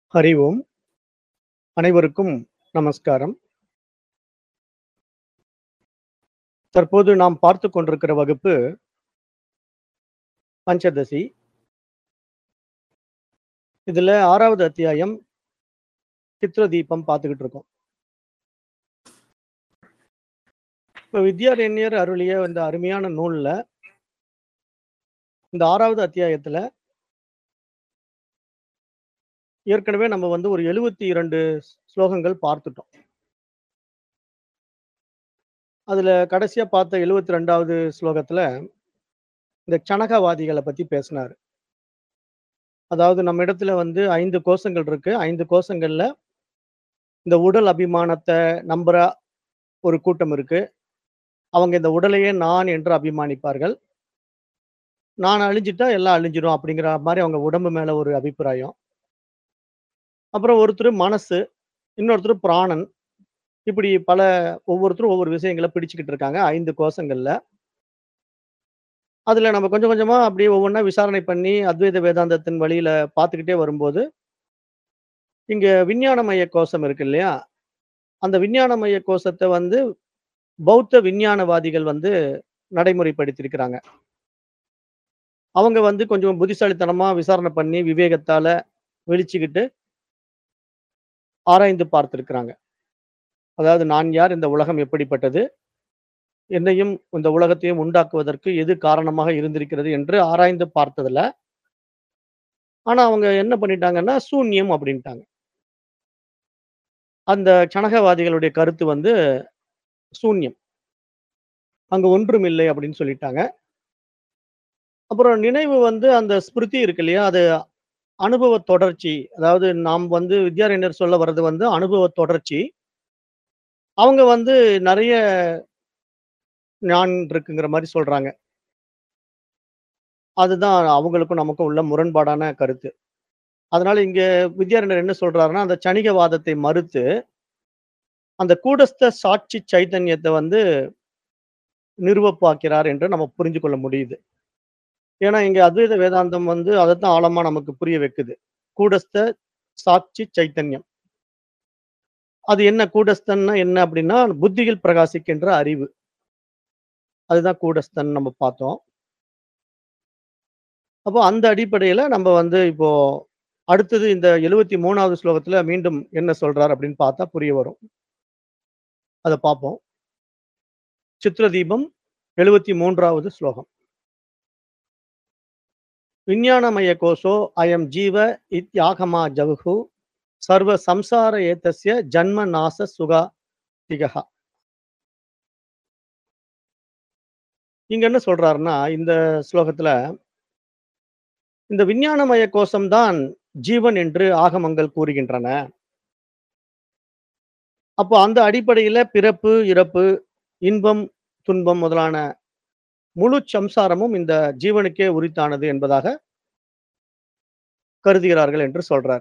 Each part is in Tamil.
ஹரி ஓம் அனைவருக்கும் நமஸ்காரம் தற்போது நாம் பார்த்து கொண்டிருக்கிற வகுப்பு பஞ்சதசி இதுல ஆறாவது அத்தியாயம் சித்திர தீபம் பார்த்துக்கிட்டு இருக்கோம் இப்ப வித்யாரண்யர் அருளிய இந்த அருமையான நூல்ல இந்த ஆறாவது அத்தியாயத்துல ஏற்கனவே நம்ம வந்து ஒரு எழுபத்தி இரண்டு ஸ்லோகங்கள் பார்த்துட்டோம் அதுல கடைசியா பார்த்த எழுபத்தி ரெண்டாவது ஸ்லோகத்துல இந்த சனகவாதிகளை பத்தி பேசினார் அதாவது நம்ம இடத்துல வந்து ஐந்து கோஷங்கள் இருக்கு ஐந்து கோஷங்கள்ல இந்த உடல் அபிமானத்தை நம்புற ஒரு கூட்டம் இருக்கு அவங்க இந்த உடலையே நான் என்று அபிமானிப்பார்கள் நான் அழிஞ்சிட்டா எல்லாம் அழிஞ்சிடும் அப்படிங்கிற மாதிரி அவங்க உடம்பு மேல ஒரு அபிப்பிராயம் அப்புறம் ஒருத்தர் மனசு இன்னொருத்தர் பிராணன் இப்படி பல ஒவ்வொருத்தரும் ஒவ்வொரு விஷயங்களை பிடிச்சுக்கிட்டு இருக்காங்க ஐந்து கோஷங்கள்ல அதுல நம்ம கொஞ்சம் கொஞ்சமா அப்படியே ஒவ்வொன்றா விசாரணை பண்ணி அத்வைத வேதாந்தத்தின் வழியில பார்த்துக்கிட்டே வரும்போது இங்க விஞ்ஞானமய கோஷம் இருக்கு இல்லையா அந்த விஞ்ஞானமய கோஷத்தை வந்து பௌத்த விஞ்ஞானவாதிகள் வந்து நடைமுறைப்படுத்தியிருக்கிறாங்க அவங்க வந்து கொஞ்சம் புத்திசாலித்தனமா விசாரணை பண்ணி விவேகத்தால வெளிச்சுக்கிட்டு ஆராய்ந்து பார்த்திருக்கிறாங்க அதாவது நான் யார் இந்த உலகம் எப்படிப்பட்டது என்னையும் இந்த உலகத்தையும் உண்டாக்குவதற்கு எது காரணமாக இருந்திருக்கிறது என்று ஆராய்ந்து பார்த்ததுல ஆனா அவங்க என்ன பண்ணிட்டாங்கன்னா சூன்யம் அப்படின்ட்டாங்க அந்த சனகவாதிகளுடைய கருத்து வந்து சூன்யம் அங்க ஒன்றும் இல்லை அப்படின்னு சொல்லிட்டாங்க அப்புறம் நினைவு வந்து அந்த ஸ்மிருதி இருக்கு இல்லையா அது அனுபவ தொடர்ச்சி அதாவது நாம் வந்து வித்யாரண்யர் சொல்ல வர்றது வந்து அனுபவ தொடர்ச்சி அவங்க வந்து நிறைய ஞான் இருக்குங்கிற மாதிரி சொல்றாங்க அதுதான் அவங்களுக்கும் நமக்கும் உள்ள முரண்பாடான கருத்து அதனால இங்க வித்யாரண்யர் என்ன சொல்றாருன்னா அந்த சணிகவாதத்தை மறுத்து அந்த கூடஸ்த சாட்சி சைத்தன்யத்தை வந்து நிறுவப்பாக்கிறார் என்று நம்ம புரிஞ்சு கொள்ள முடியுது ஏன்னா இங்க அத்வைத வேதாந்தம் வந்து அதைத்தான் ஆழமா நமக்கு புரிய வைக்குது கூடஸ்த சாட்சி சைத்தன்யம் அது என்ன கூடஸ்தன்னா என்ன அப்படின்னா புத்தியில் பிரகாசிக்கின்ற அறிவு அதுதான் கூடஸ்தன் நம்ம பார்த்தோம் அப்போ அந்த அடிப்படையில நம்ம வந்து இப்போ அடுத்தது இந்த எழுவத்தி மூணாவது ஸ்லோகத்துல மீண்டும் என்ன சொல்றார் அப்படின்னு பார்த்தா புரிய வரும் அதை பார்ப்போம் சித்திரதீபம் எழுவத்தி மூன்றாவது ஸ்லோகம் விஞ்ஞானமய கோஷோ அயம் ஜீவ இத்யாகமா ஜவுகு சர்வ சம்சார ஏத்தஸ்ய ஜன்ம நாச சுகா திகா இங்க என்ன சொல்றாருன்னா இந்த ஸ்லோகத்துல இந்த விஞ்ஞானமய கோஷம்தான் ஜீவன் என்று ஆகமங்கள் கூறுகின்றன அப்போ அந்த அடிப்படையில பிறப்பு இறப்பு இன்பம் துன்பம் முதலான முழு சம்சாரமும் இந்த ஜீவனுக்கே உரித்தானது என்பதாக கருதுகிறார்கள் என்று சொல்றார்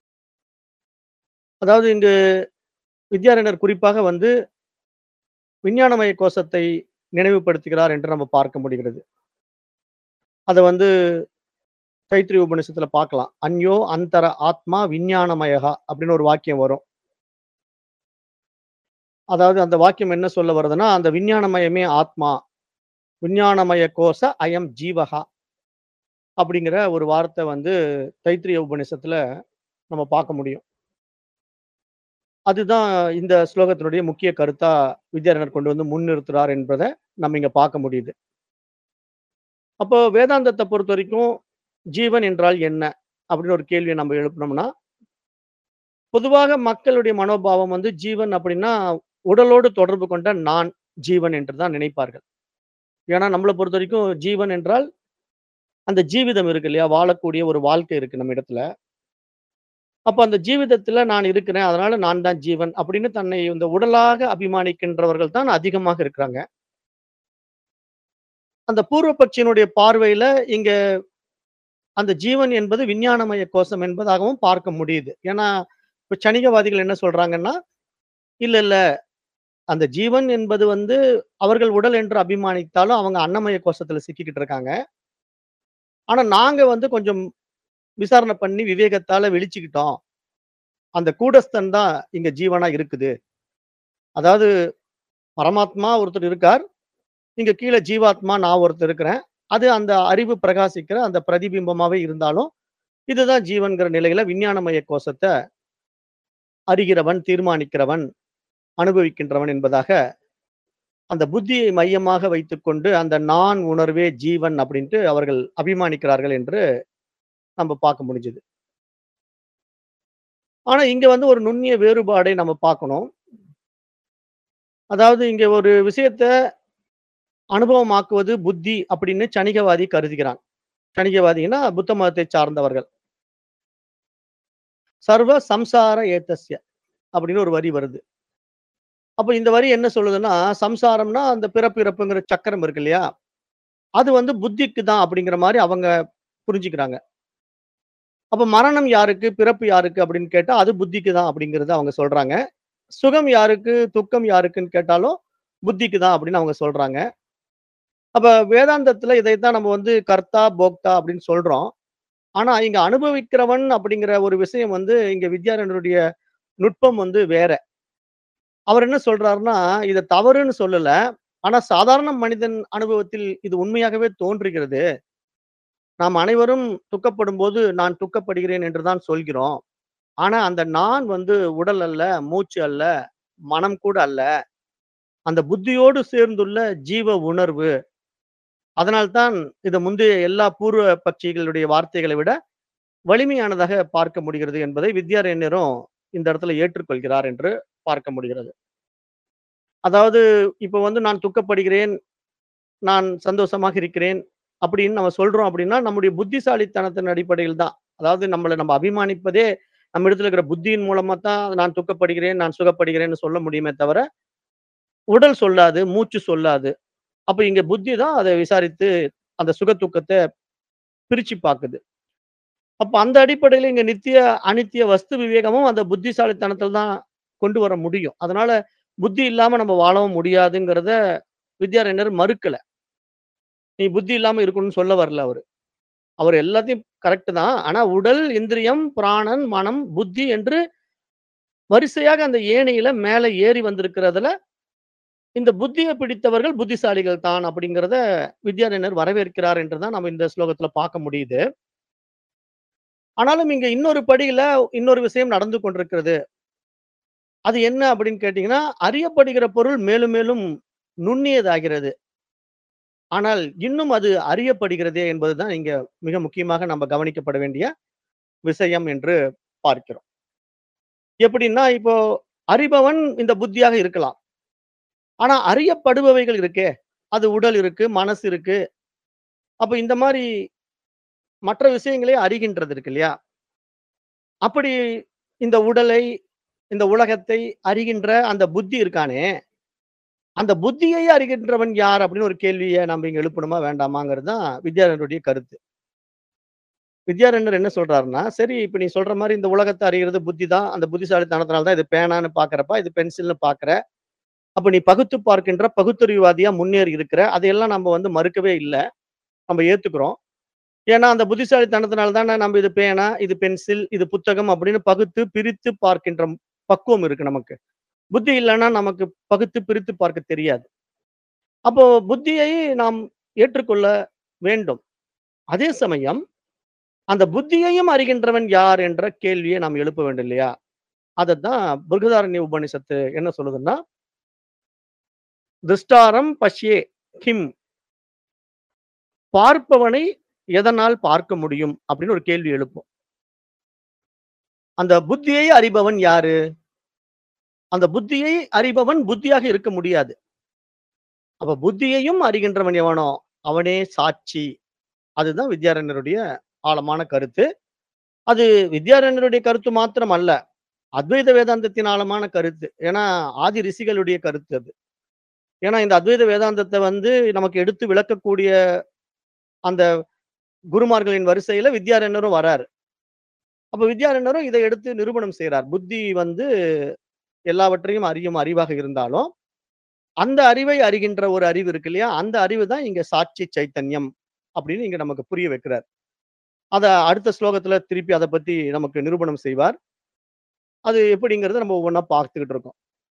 அதாவது இங்கு வித்யாரண்யர் குறிப்பாக வந்து விஞ்ஞானமய கோஷத்தை நினைவுபடுத்துகிறார் என்று நம்ம பார்க்க முடிகிறது அதை வந்து தைத்திரி உபநிஷத்துல பார்க்கலாம் அந்யோ அந்தர ஆத்மா விஞ்ஞானமயகா அப்படின்னு ஒரு வாக்கியம் வரும் அதாவது அந்த வாக்கியம் என்ன சொல்ல வருதுன்னா அந்த விஞ்ஞானமயமே ஆத்மா விஞ்ஞானமய கோஷ அயம் ஜீவகா அப்படிங்கிற ஒரு வார்த்தை வந்து தைத்திரிய உபநிஷத்துல நம்ம பார்க்க முடியும் அதுதான் இந்த ஸ்லோகத்தினுடைய முக்கிய கருத்தா வித்யாரண்யர் கொண்டு வந்து முன்னிறுத்துறார் என்பதை நம்ம இங்க பார்க்க முடியுது அப்போ வேதாந்தத்தை பொறுத்த வரைக்கும் ஜீவன் என்றால் என்ன அப்படின்னு ஒரு கேள்வியை நம்ம எழுப்பினோம்னா பொதுவாக மக்களுடைய மனோபாவம் வந்து ஜீவன் அப்படின்னா உடலோடு தொடர்பு கொண்ட நான் ஜீவன் என்று தான் நினைப்பார்கள் ஏன்னா நம்மளை பொறுத்த வரைக்கும் ஜீவன் என்றால் அந்த ஜீவிதம் இருக்கு இல்லையா வாழக்கூடிய ஒரு வாழ்க்கை இருக்கு நம்ம இடத்துல அப்ப அந்த ஜீவிதத்துல நான் இருக்கிறேன் அதனால நான் தான் ஜீவன் அப்படின்னு தன்னை இந்த உடலாக அபிமானிக்கின்றவர்கள் தான் அதிகமாக இருக்கிறாங்க அந்த பூர்வபட்சியினுடைய பார்வையில இங்க அந்த ஜீவன் என்பது விஞ்ஞானமய கோஷம் என்பதாகவும் பார்க்க முடியுது ஏன்னா இப்ப சணிகவாதிகள் என்ன சொல்றாங்கன்னா இல்ல இல்ல அந்த ஜீவன் என்பது வந்து அவர்கள் உடல் என்று அபிமானித்தாலும் அவங்க அன்னமய கோஷத்துல சிக்கிக்கிட்டு இருக்காங்க ஆனா நாங்க வந்து கொஞ்சம் விசாரணை பண்ணி விவேகத்தால வெளிச்சுக்கிட்டோம் அந்த கூடஸ்தன் தான் இங்க ஜீவனா இருக்குது. அதாவது பரமாத்மா ஒருத்தர் இருக்கார். இங்க கீழ ஜீவாத்மா நான் ஒருத்தன் இருக்கிறேன். அது அந்த அறிவு பிரகாசிக்கிற அந்த பிரதிபிம்பமாவே இருந்தாலும், இதுதான் ஜீவன்கிற நிலையில விஞ்ஞானமய கோஷத்த அறிகிறவன், தீர்மானிக்கிறவன், அனுபவிக்கின்றவன் என்பதாக அந்த புத்தியை மையமாக வைத்துக்கொண்டு அந்த நான் உணர்வே ஜீவன் அப்படின்ட்டு அவர்கள் அபிமானிக்கிறார்கள் என்று நம்ம பார்க்க முடிஞ்சது. ஆனா இங்க வந்து ஒரு நுண்ணிய வேறுபாடை நம்ம பார்க்கணும். அதாவது இங்க ஒரு விஷயத்த அனுபவமாக்குவது புத்தி அப்படின்னு சணிகவாதி கருதுகிறான். சணிகவாதின்னா புத்த மதத்தை சார்ந்தவர்கள். சர்வ சம்சார ஏதஸ்ய அப்படின்னு ஒரு வரி வருது. அப்ப இந்த வரி என்ன சொல்லுதுன்னா, சம்சாரம்னா அந்த பிறப்பு, இறப்புங்கிற சக்கரம் இருக்கு இல்லையா? அது வந்து புத்திக்கு தான் அப்படிங்கிற மாரி அவங்க புரிஞ்சுக்கிறாங்க. அப்ப மரணம் யாருக்கு? பிறப்பு யாருக்கு? அப்படின்னு கேட்டா, அது புத்திக்கு தான் அப்படிங்கிறத அவங்க சொல்றாங்க. சுகம் யாருக்கு? துக்கம் யாருக்குன்னு கேட்டாலும், புத்திக்கு தான் அப்படின்னு அவங்க சொல்றாங்க. அப்ப வேதாந்தத்துல இதைத்தான் நம்ம வந்து கர்த்தா, போக்தா அப்படின்னு சொல்றோம். ஆனா இங்க அனுபவிக்கிறவன் அப்படிங்கிற ஒரு விஷயம் வந்து இங்க வித்யாரண்யருடைய நுட்பம் வந்து வேற. அவர் என்ன சொல்றாருன்னா, இத தவறுன்னு சொல்லல. ஆனா சாதாரண மனிதன் அனுபவத்தில் இது உண்மையாகவே தோன்றுகிறது. நாம் அனைவரும் துக்கப்படும்போது, நான் துக்கப்படுகிறேன் என்று தான் சொல்கிறோம். ஆனா அந்த நான் வந்து உடல் அல்ல, மூச்சு அல்ல, மனம் கூட அல்ல. அந்த புத்தியோடு சேர்ந்துள்ள ஜீவ உணர்வு. அதனால்தான் இத முந்தைய எல்லா பூர்வ பட்சிகளுடைய வார்த்தைகளை விட வலிமையானதாக பார்க்க முடிகிறது என்பதை வித்யாரண்யரும் இந்த இடத்துல ஏற்றுக்கொள்கிறார் என்று பார்க்க முடிகிறது. அதாவது இப்ப வந்து நான் துக்கப்படுகிறேன், நான் சந்தோஷமாக இருக்கிறேன் அப்படின்னு நம்ம சொல்றோம் அப்படின்னா, நம்முடைய புத்திசாலித்தனத்தின் அடிப்படையில் தான். அதாவது நம்மள நம்ம அபிமானிப்பதே நம்ம இடத்துல இருக்கிற புத்தியின் மூலமா தான் நான் துக்கப்படுகிறேன், நான் சுகப்படுகிறேன்னு சொல்ல முடியுமே தவிர, உடல் சொல்லாது, மூச்சு சொல்லாது. அப்ப இங்க புத்தி தான் அத விசாரித்து அந்த சுக துக்கத்த பிரிச்சு பாக்குது. அப்ப அந்த அடிப்படையில இங்க நித்திய, அனித்திய வஸ்து விவேகமும் அந்த புத்திசாலித்தனத்துல தான் கொண்டு வர முடியும். அதனால புத்தி இல்லாம நம்ம வாழவும் முடியாதுங்கிறத வித்யாரண்யர் மறுக்கல. நீ புத்தி இல்லாம இருக்கணும்னு சொல்ல வரல அவரு. அவர் எல்லாத்தையும் கரெக்ட் தான். ஆனா உடல், இந்திரியம், பிராணன், மனம், புத்தி என்று வரிசையாக அந்த ஏணியில மேல ஏறி வந்திருக்கிறதுல, இந்த புத்திய பிடித்தவர்கள் புத்திசாலிகள் தான் அப்படிங்கிறத வித்யாரண்யர் வரவேற்கிறார் என்று தான் நம்ம இந்த ஸ்லோகத்துல பார்க்க முடியுது. ஆனாலும் இங்க இன்னொரு படியில இன்னொரு விஷயம் நடந்து கொண்டிருக்கிறது. அது என்ன அப்படின்னு கேட்டீங்கன்னா, அறியப்படுகிற பொருள் மேலும் மேலும் நுண்ணியதாகிறது. ஆனால் இன்னும் அது அறியப்படுகிறதே என்பதுதான் இங்க மிக முக்கியமாக நம்ம கவனிக்கப்பட வேண்டிய விஷயம் என்று பார்க்கிறோம். எப்படின்னா, இப்போ அறிபவன் இந்த புத்தியாக இருக்கலாம். ஆனா அறியப்படுபவைகள் இருக்கே, அது உடல் இருக்கு, மனசு இருக்கு. அப்ப இந்த மாரி மற்ற விஷயங்களை அறிகின்றது இருக்கு இல்லையா? அப்படி இந்த உடலை, இந்த உலகத்தை அறிகின்ற அந்த புத்தி இருக்கானே, அந்த புத்தியை அறிகின்றவன் யார்? அப்படின்னு ஒரு கேள்விய நம்ம இங்க எழுப்பணுமா வேண்டாமாங்கிறது தான் வித்யாரண்யருடைய கருத்து. வித்யாரண்யர் என்ன சொல்றாருன்னா, சரி இப்ப நீ சொல்ற மாரி இந்த உலகத்த அறிகிறது புத்தி தான். அந்த புத்திசாலித்தனத்தினால தான் இது பேனான்னு பார்க்கிறப்ப, இது பென்சில்னு பார்க்கிற. அப்ப நீ பகுத்து பார்க்கின்ற பகுத்தறிவுவாதியா முன்னேறி இருக்கிற. அதையெல்லாம் நம்ம வந்து மறுக்கவே இல்ல. நம்ம ஏத்துக்கிறோம். ஏன்னா அந்த புத்திசாலித்தனத்தினால தானே நம்ம இது பேனா, இது பென்சில், இது புத்தகம் அப்படின்னு பகுத்து, பிரித்து பார்க்கின்ற பக்குவம் இருக்கு நமக்கு. புத்தி இல்லன்னா நமக்கு பகுத்து, பிரித்து பார்க்க தெரியாது. அப்போ புத்தியை நாம் ஏற்றுக்கொள்ள வேண்டும். அதே சமயம், அந்த புத்தியையும் அறிகின்றவன் யார் என்ற கேள்வியை நாம் எழுப்ப வேண்டும் இல்லையா? அதத்தான் பிருகதாரண்ய உபனிஷத்து என்ன சொல்லுதுன்னா "திருஷ்டாரம் பஷ்யே கிம்" பார்ப்பவனை எதனால் பார்க்க முடியும்? அப்படின்னு ஒரு கேள்வி எழுப்பும். அந்த புத்தியை அறிபவன் யாரு? அந்த புத்தியை அறிபவன் புத்தியாக இருக்க முடியாது. அப்ப புத்தியையும் அறிகின்றவன் எவனோ, அவனே சாட்சி. அதுதான் வித்யாரண்யருடைய ஆழமான கருத்து. அது வித்யாரண்யருடைய கருத்து மாத்திரம் அல்ல. அத்வைத வேதாந்தத்தின் ஆழமான கருத்து. ஏன்னா, ஆதி ரிஷிகளுடைய கருத்து அது. ஏன்னா, இந்த அத்வைத வேதாந்தத்த வந்து நமக்கு எடுத்து விளக்கக்கூடிய அந்த குருமார்களின் வரிசையில வித்யாரண்யரும் வராரு. அப்ப வித்யாரண்யரும் இதை எடுத்து நிரூபணம் செய்றார். புத்தி வந்து எல்லாவற்றையும் அறியும் அறிவாக இருந்தாலும், அந்த அறிவை அறிகின்ற ஒரு அறிவு இருக்கு இல்லையா? அந்த அறிவு தான் இங்க சாட்சி சைத்தன்யம் அப்படின்னு இங்க நமக்கு புரிய வைக்கிறார். அத அடுத்த ஸ்லோகத்துல திருப்பி அத பத்தி நமக்கு நிரூபணம் செய்வார். அது எப்படிங்கிறத நம்ம ஒவ்வொன்னா பார்த்துக்கிட்டு இருக்கோம்.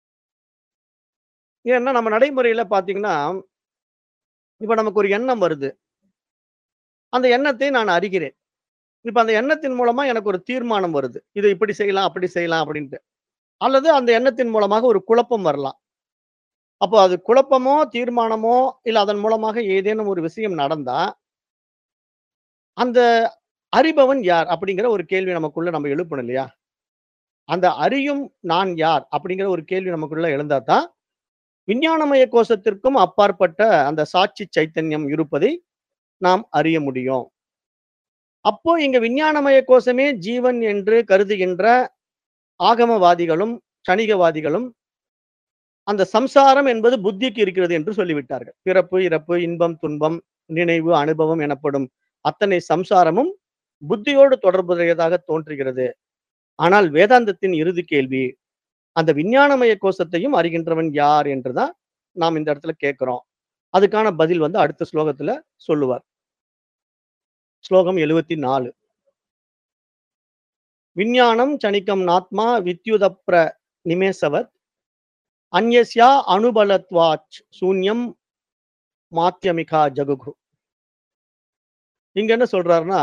ஏன்னா நம்ம நடைமுறையில பார்த்தீங்கன்னா, இப்ப நமக்கு ஒரு எண்ணம் வருது. அந்த எண்ணத்தை நான் அறிகிறேன். இப்ப அந்த எண்ணத்தின் மூலமா எனக்கு ஒரு தீர்மானம் வருது. இத இப்படி செய்யலாம், அப்படி செய்யலாம் அப்படின்ட்டு. அல்லது அந்த எண்ணத்தின் மூலமாக ஒரு குழப்பம் வரலாம். அப்போ அது குழப்பமோ, தீர்மானமோ, இல்ல அதன் மூலமாக ஏதேனும் ஒரு விஷயம் நடந்தா அந்த அறிபவன் யார்? அப்படிங்கிற ஒரு கேள்வி நமக்குள்ள நம்ம எழுப்பணும் இல்லையா? அந்த அறியும் நான் யார்? அப்படிங்கிற ஒரு கேள்வி நமக்குள்ள எழுந்தா தான், விஞ்ஞானமய கோஷத்திற்கும் அப்பாற்பட்ட அந்த சாட்சி சைத்தன்யம் இருப்பதை நாம் அறிய முடியும். அப்போ இங்க விஞ்ஞானமய கோஷமே ஜீவன் என்று கருதுகின்ற ஆகமவாதிகளும், சணிகவாதிகளும், அந்த சம்சாரம் என்பது புத்திக்கு இருக்கிறது என்று சொல்லிவிட்டார்கள். பிறப்பு, இறப்பு, இன்பம், துன்பம், நினைவு, அனுபவம் எனப்படும் அத்தனை சம்சாரமும் புத்தியோடு தொடர்புடையதாக தோன்றுகிறது. ஆனால் வேதாந்தத்தின் இறுதி கேள்வி, அந்த விஞ்ஞானமய கோஷத்தையும் அறிகின்றவன் யார்? என்று தான் நாம் இந்த இடத்துல கேட்கிறோம். அதுக்கான பதில் வந்து அடுத்த ஸ்லோகத்துல சொல்லுவார். ஸ்லோகம் 74. விஞ்ஞானம் சணிகம் நாத்மா வித்யுதப்ர நிமேசவத் அன்யஸ்யா அனுபலத்வாச் சூன்யம் மாத்யமிகா ஜகுகு. இங்க என்ன சொல்றாருன்னா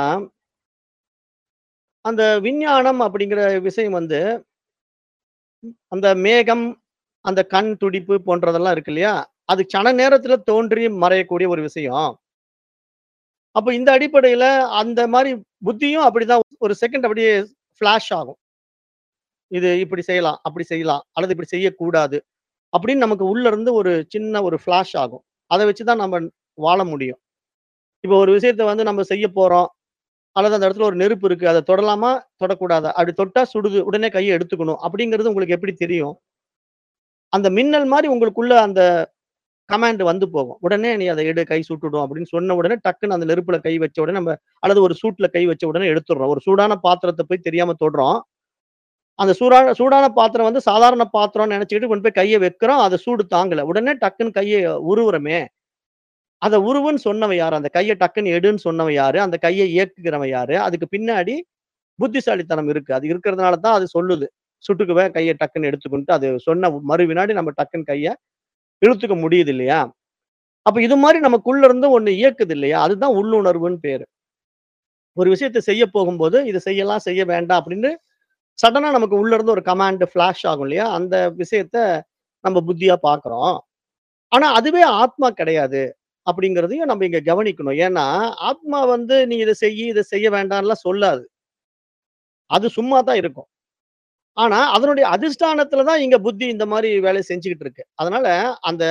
அந்த விஞ்ஞானம் அப்படிங்கிற விஷயம் வந்து அந்த மேகம், அந்த கண் துடிப்பு போன்றதெல்லாம் இருக்கு இல்லையா? அது சன நேரத்துல தோன்றி மறையக்கூடிய ஒரு விஷயம். அப்ப இந்த அடிப்படையில அந்த மாரி புத்தியும் அப்படிதான் ஒரு செகண்ட் அப்படியே ஃபிளாஷ் ஆகும். இது இப்படி செய்யலாம், அப்படி செய்யலாம், அல்லது இப்படி செய்யக்கூடாது. அப்படின்னு நமக்கு உள்ள இருந்து ஒரு சின்ன ஒரு ஃபிளாஷ் ஆகும். அத வச்சு தான் நம்ம வாழ முடியும். இப்ப ஒரு விஷயத்த வந்து நம்ம செய்ய போறோம். அல்லது அந்த இடத்துல ஒரு நெருப்பு இருக்கு. அத தொடலாமா? தொடக்கூடாதா? அப்படி தொட்டா சுடுது. உடனே கைய எடுத்துக்கணும். அப்படிங்கிறது உங்களுக்கு எப்படி தெரியும்? அந்த மின்னல் மாரி உங்களுக்குள்ள அந்த கமாண்ட் வந்து போகும். உடனே நீ அத எடு, கை சுட்டுடும் அப்படின்னு சொன்ன உடனே டக்குன்னு அந்த நெருப்புல கை வச்ச உடனே நம்ம அல்லது ஒரு சூட்ல கை வச்ச உடனே எடுத்துடுறோம். ஒரு சூடான பாத்திரத்த போய் தெரியாம தொடுறோம். அந்த சூடான சூடான பாத்திரம் வந்து சாதாரண பாத்திரம்னு நெனச்சுக்கிட்டு கொண்டு போய் கைய வைக்கிறோம். அது சூடு தாங்கல. உடனே டக்குன்னு கைய உருவுறோமே. அத உருவுன்னு சொன்னவன் யாரு? அந்த கைய டக்குன்னு எடுன்னு சொன்னவன் யாரு? அந்த கைய இயக்குகிறவன் யாரு? அதுக்கு பின்னாடி புத்திசாலித்தனம் இருக்கு. அது இருக்கிறதுனால தான் அது சொல்லுது. சுட்டுக்குவேன் கைய டக்குன்னு எடுத்துக்கோன்ட்டு அது சொன்ன மறு வினாடி நம்ம டக்குன்னு கைய இழுத்துக்க முடியுது இல்லையா? அப்ப இது மாரி நமக்குள்ள இருந்து ஒண்ணு இயக்குது இல்லையா? அதுதான் உள்ளுணர்வுன்னு பேரு. ஒரு விஷயத்த செய்ய போகும்போது, இத செய்யலாம், செய்ய வேண்டாம் அப்படின்னு சடனா நமக்கு உள்ள இருந்து ஒரு கமாண்ட் ஃபிளாஷ் ஆகும் இல்லையா? அந்த விஷயத்த நம்ம புத்தியா பார்க்கிறோம். ஆனா அதுவே ஆத்மா கிடையாது. அப்படிங்கிறதையும் நம்ம இங்க கவனிக்கணும். ஏன்னா, ஆத்மா வந்து நீ இத செய்யி, இத செய்ய வேண்டாம்ன்லாம் சொல்லாது. அது சும்மா தான் இருக்கும். ஆனா, அதனுடைய அதிஷ்டானத்துல தான் இங்க புத்தி இந்த மாரி வேலைய செஞ்சுகிட்டு இருக்கு. அதனால அந்த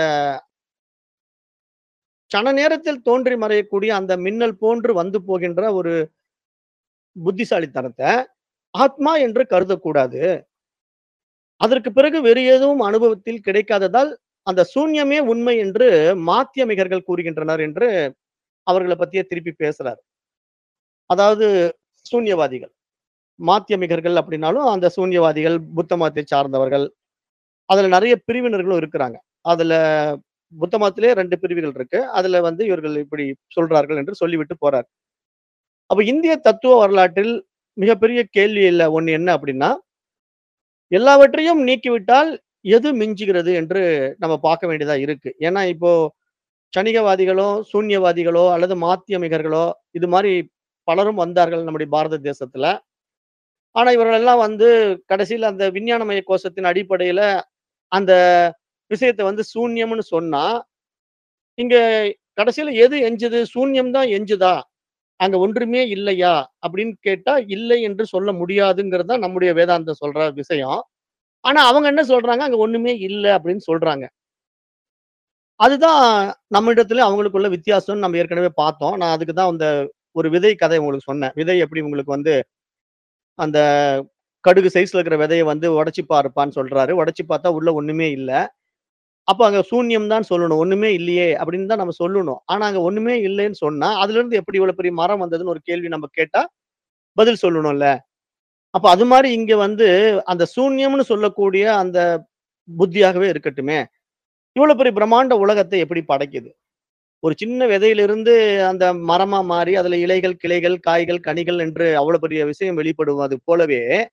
சன நேரத்தில் தோன்றி மறையக்கூடிய அந்த மின்னல் போன்று வந்து போகின்ற ஒரு புத்திசாலித்தனத்த ஆத்மா என்று கருதக்கூடாது. அதற்கு பிறகு வேறு எதுவும் அனுபவத்தில் கிடைக்காததால், அந்த சூன்யமே உண்மை என்று மாத்தியமிகர்கள் கூறுகின்றனர் என்று அவர்கள பத்தியே திருப்பி பேசுறார். அதாவது சூன்யவாதிகள். மாத்தியமிகர்கள் அப்படின்னாலும் அந்த சூன்யவாதிகள், புத்த மதத்தை சார்ந்தவர்கள். அதுல நெறைய பிரிவினர்களும் இருக்கிறாங்க. அதுல புத்த மதத்திலே 2 பிரிவுகள் இருக்கு. அதுல வந்து இவர்கள் இப்படி சொல்றார்கள் என்று சொல்லிவிட்டு போறார். அப்ப இந்திய தத்துவ வரலாற்றில் மிகப்பெரிய கேள்வியில ஒண்ணு என்ன அப்படின்னா, எல்லாவற்றையும் நீக்கிவிட்டால் எது மிஞ்சுகிறது என்று நம்ம பார்க்க வேண்டியதா இருக்கு. ஏன்னா இப்போ சணிகவாதிகளோ, சூன்யவாதிகளோ அல்லது மாத்தியமிகர்களோ இது மாரி பலரும் வந்தார்கள் நம்முடைய பாரத தேசத்துல. ஆனா இவர்கள் எல்லாம் வந்து கடைசியில அந்த விஞ்ஞானமய கோஷத்தின் அடிப்படையில அந்த விஷயத்த வந்து சூன்யம்னு சொன்னா, இங்க கடைசியில எது எஞ்சுது? சூன்யம் தான் எஞ்சுதா? அங்க ஒன்றுமே இல்லையா? அப்படின்னு கேட்டா, இல்லை என்று சொல்ல முடியாதுங்கிறது தான் நம்முடைய வேதாந்தம் சொல்ற விஷயம். ஆனா அவங்க என்ன சொல்றாங்க? அங்க ஒண்ணுமே இல்ல அப்படின்னு சொல்றாங்க. அதுதான் நம்மிடத்தில அவங்களுக்குள்ள வித்தியாசம்னு நம்ம ஏற்கனவே பார்த்தோம். நான் அதுக்கு தான் அந்த ஒரு விதை கதை உங்களுக்கு சொன்னேன். விதை எப்படி உங்களுக்கு வந்து அந்த கடுகு சைஸ்ல இருக்கிற விதைய வந்து உடைச்சு பாருப்பான்னு சொல்றாரு. உடைச்சு பார்த்தா உள்ள ஒண்ணுமே இல்ல. அப்ப அங்க சூன்யம் தான் சொல்லணும். ஒண்ணுமே இல்லையே அப்படின்னு தான் நம்ம சொல்லணும். ஆனா அங்க ஒண்ணுமே இல்லைன்னு சொன்னா, அதிலிருந்து எப்படி இவ்வளவு பெரிய மரம் வந்ததுன்னு ஒரு கேள்வி நம்ம கேட்டா, பதில் சொல்லணும்ல. அப்ப அது மாரி இங்க வந்து அந்த சூன்யம்னு சொல்லக்கூடிய அந்த புத்தியாகவே இருக்கட்டுமே. இவ்வளவு பெரிய பிரம்மாண்ட உலகத்தை எப்படி படைக்குது? ஒரு சின்ன விதையிலிருந்து அந்த மரமா மாறி, அதுல இலைகள், கிளைகள், காய்கள், கனிகள் என்று அவ்வளவு பெரிய விஷயம் வெளிப்படுவது போலவே,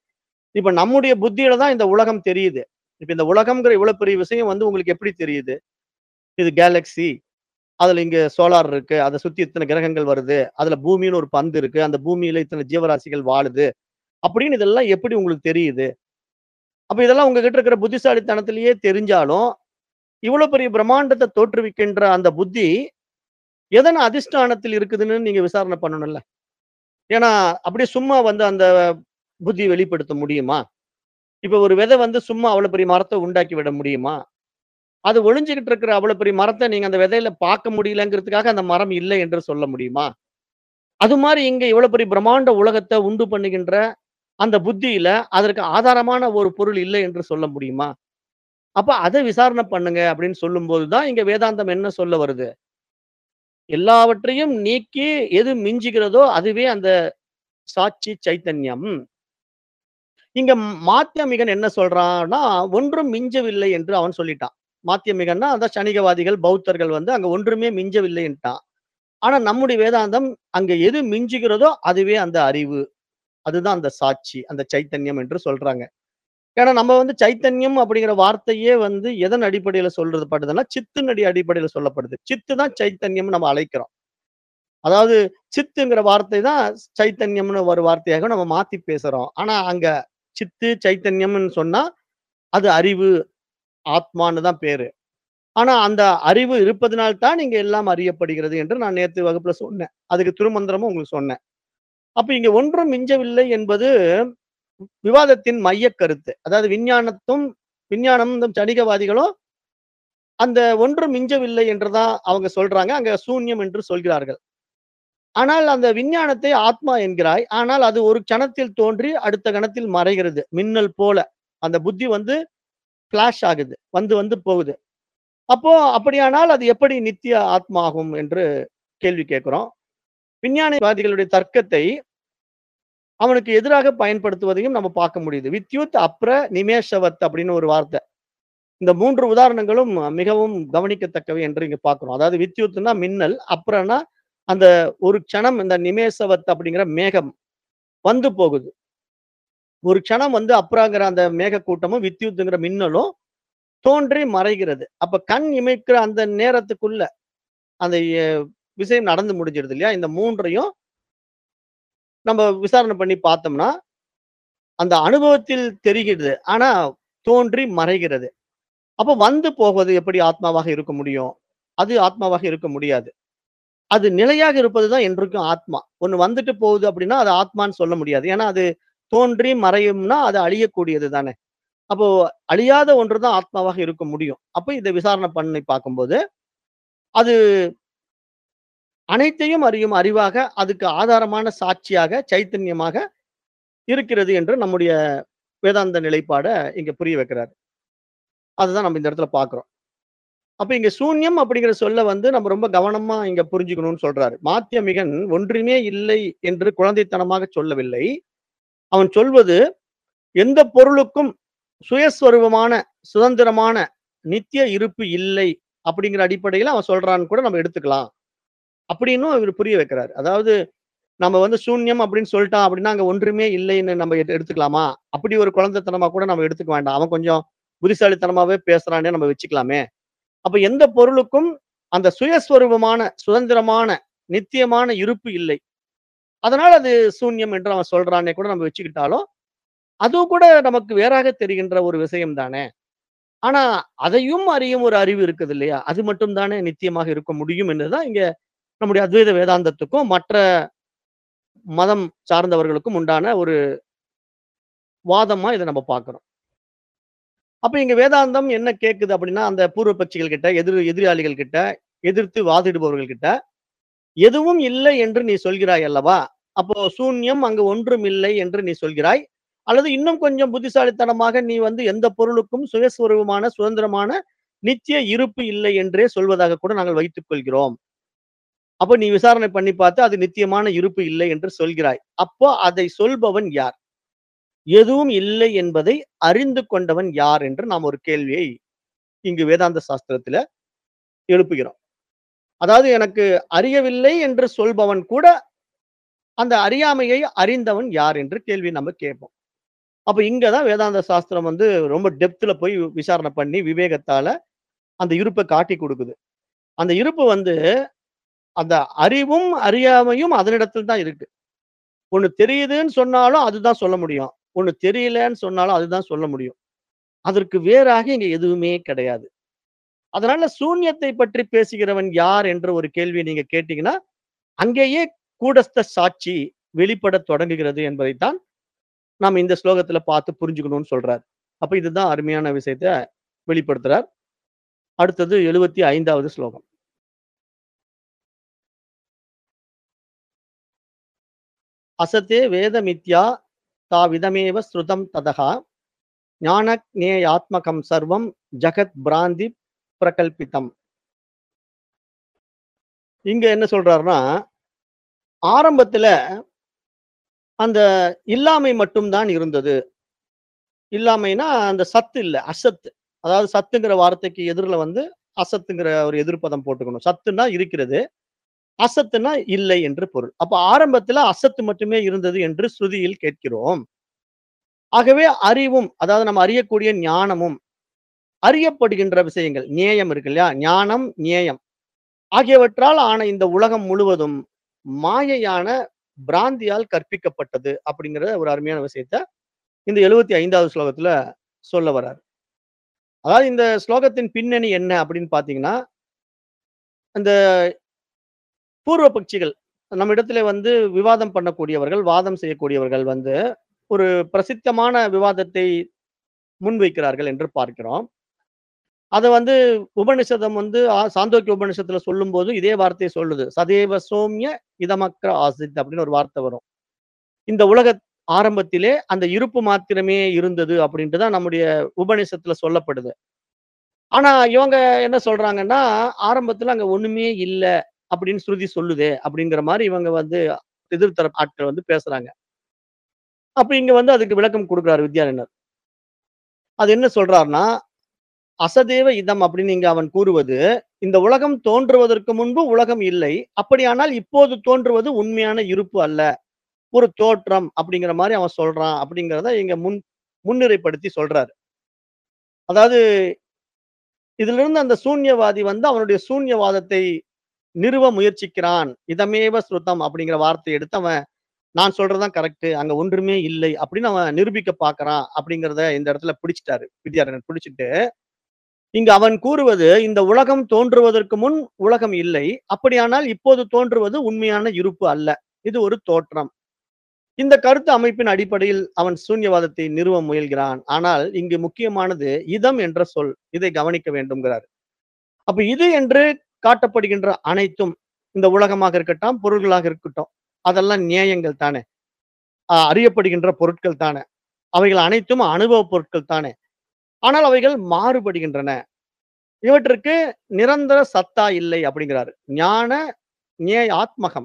இப்ப நம்முடைய புத்தியில தான் இந்த உலகம் தெரியுது இப்ப இந்த உலகம்ங்கிற இவ்வளவு பெரிய விஷயம் வந்து உங்களுக்கு எப்படி தெரியுது இது கேலக்ஸி அதுல இங்க சோலார் இருக்கு அதை சுத்தி இத்தனை கிரகங்கள் வருது அதுல பூமின்னு ஒரு பந்து இருக்கு அந்த பூமியில இத்தனை ஜீவராசிகள் வாழுது அப்படின்னு இதெல்லாம் எப்படி உங்களுக்கு தெரியுது அப்ப இதெல்லாம் உங்ககிட்ட இருக்கிற புத்திசாலித்தனத்திலேயே தெரிஞ்சாலும் இவ்வளவு பெரிய பிரம்மாண்டத்தை தோற்றுவிக்கின்ற அந்த புத்தி எதன அதிஷ்டானத்தில் இருக்குதுன்னு நீங்க விசாரணை பண்ணணும்ல ஏன்னா அப்படியே சும்மா வந்து அந்த புத்தி வெளிப்படுத்த முடியுமா இப்ப ஒரு விதை வந்து சும்மா அவ்வளவு பெரிய மரத்தை உண்டாக்கி விட முடியுமா அது ஒளிஞ்சுகிட்டு இருக்கிற அவ்வளவு பெரிய மரத்தை நீங்க அந்த விதையில பார்க்க முடியலங்கிறதுக்காக அந்த மரம் இல்லை என்று சொல்ல முடியுமா அது மாதிரி இங்க இவ்வளவு பெரிய பிரம்மாண்ட உலகத்தை உண்டு பண்ணுகின்ற அந்த புத்தியில அதற்கு ஆதாரமான ஒரு பொருள் இல்லை என்று சொல்ல முடியுமா அப்ப அதை விசாரணை பண்ணுங்க அப்படின்னு சொல்லும்போது தான் இங்க வேதாந்தம் என்ன சொல்ல வருது எல்லாவற்றையும் நீக்கி எது மிஞ்சுகிறதோ அதுவே அந்த சாட்சி சைத்தன்யம் இங்க மாத்தியமிகன் என்ன சொல்றான்னா ஒன்றும் மிஞ்சவில்லை என்று அவன் சொல்லிட்டான் மாத்தியமிகன்னா அந்த சணிகவாதிகள் பௌத்தர்கள் வந்து அங்க ஒன்றுமே மிஞ்சவில்லைன்ட்டான் ஆனா நம்முடைய வேதாந்தம் அங்க எது மிஞ்சுகிறதோ அதுவே அந்த அறிவு அதுதான் அந்த சாட்சி அந்த சைத்தன்யம் என்று சொல்றாங்க ஏன்னா நம்ம வந்து சைத்தன்யம் அப்படிங்கிற வார்த்தையே வந்து எதன் அடிப்படையில சொல்றது படுதுன்னா சித்தினுடைய அடிப்படையில சொல்லப்படுது சித்து தான் சைத்தன்யம் நம்ம அழைக்கிறோம் அதாவது சித்துங்கிற வார்த்தை தான் சைத்தன்யம்னு ஒரு வார்த்தையாக நம்ம மாத்தி பேசுறோம் ஆனா அங்க சித்து சைத்தன்யம்னு சொன்னா அது அறிவு ஆத்மான்னு தான் பேரு ஆனா அந்த அறிவு இருப்பதனால்தான் இங்க எல்லாம் அறியப்படுகிறது என்று நான் நேற்று வகுப்புல சொன்னேன் அதுக்கு திருமந்திரமும் உங்களுக்கு சொன்னேன் அப்ப இங்க ஒன்றும் மிஞ்சவில்லை என்பது விவாதத்தின் மைய கருத்து அதாவது விஞ்ஞானத்தும் விஞ்ஞானம் சணிகவாதிகளும் அந்த ஒன்றும் மிஞ்சவில்லை என்றுதான் அவங்க சொல்றாங்க அங்க சூன்யம் என்று சொல்கிறார்கள் ஆனால் அந்த விஞ்ஞானத்தை ஆத்மா என்கிறாய் ஆனால் அது ஒரு கணத்தில் தோன்றி அடுத்த கணத்தில் மறைகிறது மின்னல் போல அந்த புத்தி வந்து பிளாஷ் ஆகுது வந்து வந்து போகுது அப்போ அப்படியானால் அது எப்படி நித்திய ஆத்மா ஆகும் என்று கேள்வி கேட்கிறோம் விஞ்ஞானவாதிகளுடைய தர்க்கத்தை அவனுக்கு எதிராக பயன்படுத்துவதையும் நம்ம பார்க்க முடியுது வித்யுத் அப்ர நிமேஷவத் அப்படின்னு ஒரு வார்த்தை இந்த மூன்று உதாரணங்களும் மிகவும் கவனிக்கத்தக்கவை என்று இங்க பார்க்கிறோம் அதாவது வித்யுத்னா மின்னல் அப்புறம்னா அந்த ஒரு க்ஷணம் இந்த நிமேஷவத் அப்படிங்கிற மேகம் வந்து போகுது ஒரு க்ஷணம் வந்து அப்புறாங்கிற அந்த மேக கூட்டமும் வித்யுத்துங்கிற மின்னலும் தோன்றி மறைகிறது அப்ப கண் இமைக்கிற அந்த நேரத்துக்குள்ள அந்த எ- விஷயம் நடந்து முடிஞ்சிருது இல்லையா இந்த மூன்றையும் நம்ம விசாரணை பண்ணி பார்த்தோம்னா அந்த அனுபவத்தில் தெரிகிறது ஆனா தோன்றி மறைகிறது அப்ப வந்து போவது எப்படி ஆத்மாவாக இருக்க முடியும் அது ஆத்மாவாக இருக்க முடியாது அது நிலையாக இருப்பதுதான் என்றைக்கும் ஆத்மா ஒண்ணு வந்துட்டு போகுது அப்படின்னா அது ஆத்மான்னு சொல்ல முடியாது ஏன்னா அது தோன்றி மறையும்னா அது அழியக்கூடியது தானே அப்போ அழியாத ஒன்றுதான் ஆத்மாவாக இருக்க முடியும் அப்ப இதை விசாரணை பண்ணி பார்க்கும்போது அது அனைத்தையும் அறியும் அறிவாக அதுக்கு ஆதாரமான சாட்சியாக சைத்தன்யமாக இருக்கிறது என்று நம்முடைய வேதாந்த நிலைப்பாட இங்க புரிய வைக்கிறாரு அதுதான் நம்ம இந்த இடத்துல பார்க்கிறோம் அப்ப இங்க சூன்யம் அப்படிங்கிற சொல்ல வந்து நம்ம ரொம்ப கவனமா இங்க புரிஞ்சுக்கணும்னு சொல்றாரு மாத்தியமிகன் ஒன்றுமே இல்லை என்று குழந்தைத்தனமாக சொல்லவில்லை அவன் சொல்வது எந்த பொருளுக்கும் சுயஸ்வரூபமான சுதந்திரமான நித்திய இருப்பு இல்லை அப்படிங்கிற அடிப்படையில அவன் சொல்றான்னு கூட நம்ம எடுத்துக்கலாம் அப்படின்னும் இவர் புரிய வைக்கிறாரு அதாவது நம்ம வந்து சூன்யம் அப்படின்னு சொல்லிட்டான் அப்படின்னா அங்க ஒன்றுமே இல்லைன்னு நம்ம எடு- எடுத்துக்கலாமா அப்படி ஒரு குழந்தைத்தனமா கூட நம்ம எடுத்துக்க வேண்டாம் அவன் கொஞ்சம் புத்திசாலித்தனமாவே பேசுறானே நம்ம வச்சுக்கலாமே அப்ப எந்த பொருளுக்கும் அந்த சுயஸ்வரூபமான சுதந்திரமான நித்தியமான இருப்பு இல்லை அதனால அது சூன்யம் என்று அவன் சொல்றானே கூட நம்ம வச்சுக்கிட்டாலும் அதுவும் கூட நமக்கு வேறாக தெரிகின்ற ஒரு விஷயம் தானே ஆனா அதையும் அறியும் ஒரு அறிவு இருக்குது இல்லையா அது மட்டும் தானே நித்தியமாக இருக்க முடியும் என்றுதான் இங்க நம்முடைய அத்வைத வேதாந்தத்துக்கும் மற்ற மதம் சார்ந்தவர்களுக்கும் உண்டான ஒரு வாதமா இதை நம்ம பார்க்கிறோம் அப்ப இங்க வேதாந்தம் என்ன கேக்குது அப்படின்னா அந்த பூர்வ பட்சிகள் கிட்ட எதிர் எதிராளிகள் கிட்ட எதிர்த்து வாதிடுபவர்கள் கிட்ட எதுவும் இல்லை என்று நீ சொல்கிறாய் அல்லவா அப்போ சூன்யம் அங்கு ஒன்றும் இல்லை என்று நீ சொல்கிறாய் அல்லது இன்னும் கொஞ்சம் புத்திசாலித்தனமாக நீ வந்து எந்த பொருளுக்கும் சுயஸ்வரூபமான சுதந்திரமான நித்திய இருப்பு இல்லை என்றே சொல்வதாக கூட நாங்கள் வைத்துக் கொள்கிறோம் அப்போ நீ விசாரணை பண்ணி பார்த்து அது நித்தியமான இருப்பு இல்லை என்று சொல்கிறாய் அப்போ அதை சொல்பவன் யார் எதுவும் இல்லை என்பதை அறிந்து கொண்டவன் யார் என்று நாம் ஒரு கேள்வியை இங்கு வேதாந்த சாஸ்திரத்துல எழுப்புகிறோம் அதாவது எனக்கு அறியவில்லை என்று சொல்பவன் கூட அந்த அறியாமையை அறிந்தவன் யார் என்று கேள்வி நம்ம கேட்போம் அப்ப இங்க தான் வேதாந்த சாஸ்திரம் வந்து ரொம்ப டெப்த்ல போய் விசாரணை பண்ணி விவேகத்தால அந்த இருப்ப காட்டி குடுக்குது. அந்த இருப்பு வந்து அந்த அறிவும், அறியாமையும் அதனிடத்தில் தான் இருக்கு. ஒண்ணு தெரியுதுன்னு சொன்னாலும் அதுதான் சொல்ல முடியும். ஒண்ணு தெரியலன்னு சொன்னாலும் அதுதான் சொல்ல முடியும். அதற்கு வேறாக இங்க எதுவுமே கிடையாது. அதனால சூன்யத்தை பற்றி பேசுகிறவன் யார் என்ற ஒரு கேள்விய நீங்க கேட்டீங்கன்னா, அங்கேயே கூடஸ்த சாட்சி வெளிப்படத் தொடங்குகிறது என்பதைத்தான் நாம் இந்த ஸ்லோகத்துல பார்த்து புரிஞ்சுக்கணும்னு சொல்றார். அப்ப இதுதான் அருமையான விஷயத்த வெளிப்படுத்துறார். அடுத்தது 75வது ஸ்லோகம். அசத்தே வேத மித்யா தாவிதமேவ ஸ்ருதம் ததஹா ஞானக்ஞேயாத்மகம் சர்வம் ஜகத் பிராந்தி பிரகல்பிதம். இங்க என்ன சொல்றாருன்னா, ஆரம்பத்துல அந்த இல்லாமை மட்டும் தான் இருந்தது. இல்லாமைன்னா அந்த சத்து இல்ல. அசத். அதாவது சத்துங்கிற வார்த்தைக்கு எதிர்ல வந்து அசத்துங்கிற ஒரு எதிர்ப்பதம் போட்டுக்கணும். சத்துன்னா இருக்கிறது. அசத்துன்னா இல்லை என்று பொருள். அப்ப ஆரம்பத்துல அசத்து மட்டுமே இருந்தது என்று ஸ்ருதியில் கேட்கிறோம். ஆகவே அறிவும், அதாவது நம்ம அறியக்கூடிய ஞானமும், அறியப்படுகின்ற விஷயங்கள், ஞேயம் இருக்கு இல்லையா? ஞானம், ஞேயம் ஆகியவற்றால் ஆன இந்த உலகம் முழுவதும் மாயையான பிராந்தியால் கற்பிக்கப்பட்டது அப்படிங்கிற ஒரு அருமையான விஷயத்த இந்த 75வது ஸ்லோகத்துல சொல்ல வர்றாரு. அதாவது இந்த ஸ்லோகத்தின் பின்னணி என்ன அப்படின்னு பார்த்தீங்கன்னா, அந்த பூர்வ பக்ஷிகள் நம்மிடத்திலே வந்து விவாதம் பண்ணக்கூடியவர்கள், வாதம் செய்யக்கூடியவர்கள் வந்து ஒரு பிரசித்தமான விவாதத்தை முன்வைக்கிறார்கள் என்று பார்க்கிறோம். அத வந்து உபனிஷதம் வந்து ஆ சாந்தோக்கிய உபனிஷத்துல சொல்லும்போது இதே வார்த்தைய சொல்லுது. "சதேவ சோம்ய இதமக்ர ஆசித்" அப்படின்னு ஒரு வார்த்தை வரும். இந்த உலக ஆரம்பத்திலே அந்த இருப்பு மாத்திரமே இருந்தது அப்படின்ட்டு தான் நம்முடைய உபநிஷத்துல சொல்லப்படுது. ஆனா இவங்க என்ன சொல்றாங்கன்னா, ஆரம்பத்துல அங்க ஒண்ணுமே இல்ல அப்படின்னு ஸ்ருதி சொல்லுதே அப்படிங்கிற மாரி இவங்க வந்து எதிர்த்தரப்பு ஆட்கள் வந்து பேசுறாங்க. அப்ப இங்க வந்து அதுக்கு விளக்கம் குடுக்குறாரு வித்யாரண்யர். அது என்ன சொல்றார்ன்னா, "அசதேவ இதம்" அப்படின்னு இங்க அவன் கூறுவது, இந்த உலகம் தோன்றுவதற்கு முன்பு உலகம் இல்லை. அப்படியானால் இப்போது தோன்றுவது உண்மையான இருப்பு அல்ல. ஒரு தோற்றம் அப்படிங்கிற மாரி அவன் சொல்றான் அப்படிங்கிறத இங்க முன் முன்னிலைப்படுத்தி சொல்றாரு. அதாவது இதிலிருந்து அந்த சூன்யவாதி வந்து அவனுடைய சூன்யவாதத்தை நிறுவ முயற்சிக்கிறான். "இதமேவ ஸ்ருதம்" அப்படிங்கிற வார்த்தைய எடுத்து அவன், நான் சொல்றது தான் கரெக்ட். அங்க ஒன்றுமே இல்லை அப்படின்னு அவன் நிரூபிக்க பார்க்கிறான் அப்படிங்கிறத இந்த இடத்துல பிடிச்சுட்டாரு. வித்யாரண்யர் பிடிச்சுட்டு, இங்க அவன் கூறுவது, இந்த உலகம் தோன்றுவதற்கு முன் உலகம் இல்லை. அப்படியானால் இப்போது தோன்றுவது உண்மையான இருப்பு அல்ல. இது ஒரு தோற்றம். இந்த கருத்து அமைப்பின் அடிப்படையில் அவன் சூன்யவாதத்தை நிறுவ முயல்கிறான். ஆனால் இங்கு முக்கியமானது இதம் என்ற சொல். இதை கவனிக்க வேண்டும்ங்கிறார். அப்ப இது என்று காட்டப்படுகின்ற அனைத்தும், இந்த உலகமாக இருக்கட்டும், பொருள்களாக இருக்கட்டும், அதெல்லாம் ஞேயங்கள் தானே. அ அறியப்படுகின்ற பொருட்கள் தானே. அவைகள் அனைத்தும் அனுபவ பொருட்கள் தானே. ஆனால் அவைகள் மாறுபடுகின்றன. இவற்றிற்கு நிரந்தர சத்தா இல்லை அப்படிங்கிறாரு. ஞான ஞேயாத்மகம்.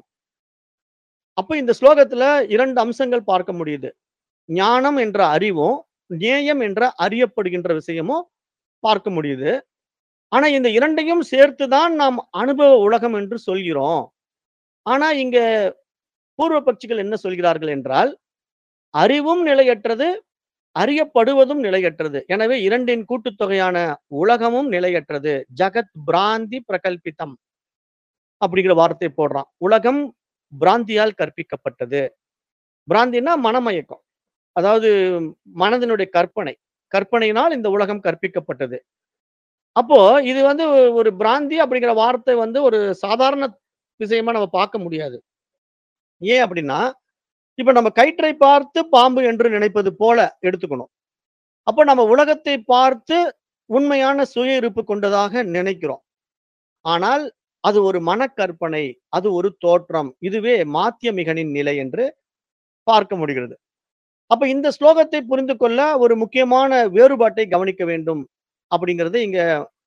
அப்ப இந்த ஸ்லோகத்துல 2 அம்சங்கள் பார்க்க முடியுது. ஞானம் என்ற அறிவும், ஞேயம் என்ற அறியப்படுகின்ற விஷயமும் பார்க்க முடியுது. ஆனா இந்த 2யும் சேர்த்து தான் நாம் அனுபவ உலகம் என்று சொல்கிறோம். ஆனா இங்க பூர்வ பக்ஷிகள் என்ன சொல்கிறார்கள் என்றால், அறிவும் நிலையற்றது, அறியப்படுவதும் நிலையற்றது. எனவே 2ன் கூட்டுத்தொகையான உலகமும் நிலையற்றது. ஜகத் பிராந்தி பிரகல்பிதம். அப்படிங்கிற வார்த்தை போடுறான். உலகம் பிராந்தியால் கற்பிக்கப்பட்டது. பிராந்தின்னா மனமயக்கம். அதாவது மனதினுடைய கற்பனை. கற்பனையினால் இந்த உலகம் கற்பிக்கப்பட்டது. அப்போ இது வந்து ஒரு பிராந்தி அப்படிங்கிற வார்த்தை வந்து ஒரு சாதாரண விஷயமா நம்ம பார்க்க முடியாது. ஏன் அப்படின்னா, இப்ப நம்ம கயிற்றை பார்த்து பாம்பு என்று நினைப்பது போல எடுத்துக்கணும். அப்ப நம்ம உலகத்தை பார்த்து உண்மையான சுய இருப்பு கொண்டதாக நினைக்கிறோம். ஆனால் அது ஒரு மனக்கற்பனை. அது ஒரு தோற்றம். இதுவே மாத்தியமிகனின் நிலை என்று பார்க்க முடிகிறது. அப்ப இந்த ஸ்லோகத்தை புரிந்து கொள்ள ஒரு முக்கியமான வேறுபாட்டை கவனிக்க வேண்டும் அப்படிங்கிறது இங்க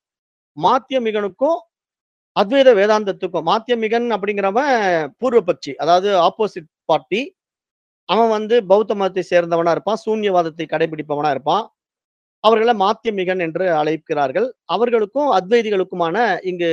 மாத்தியமிகனுக்கும், அத்வைத வேதாந்தத்துக்கும் மாத்தியமிகன் அப்படிங்கிறவன் பூர்வ பக்ஷி. அதாவது ஆப்போசிட் பார்ட்டி. அவன் வந்து பௌத்த மதத்தை சேர்ந்தவனா இருப்பான். சூன்யவாதத்தை கடைபிடிப்பவனா இருப்பான். அவர்கள மாத்தியமிகன் என்று அழைக்கிறார்கள். அவர்களுக்கும் அத்வைதிகளுக்குமான இங்கு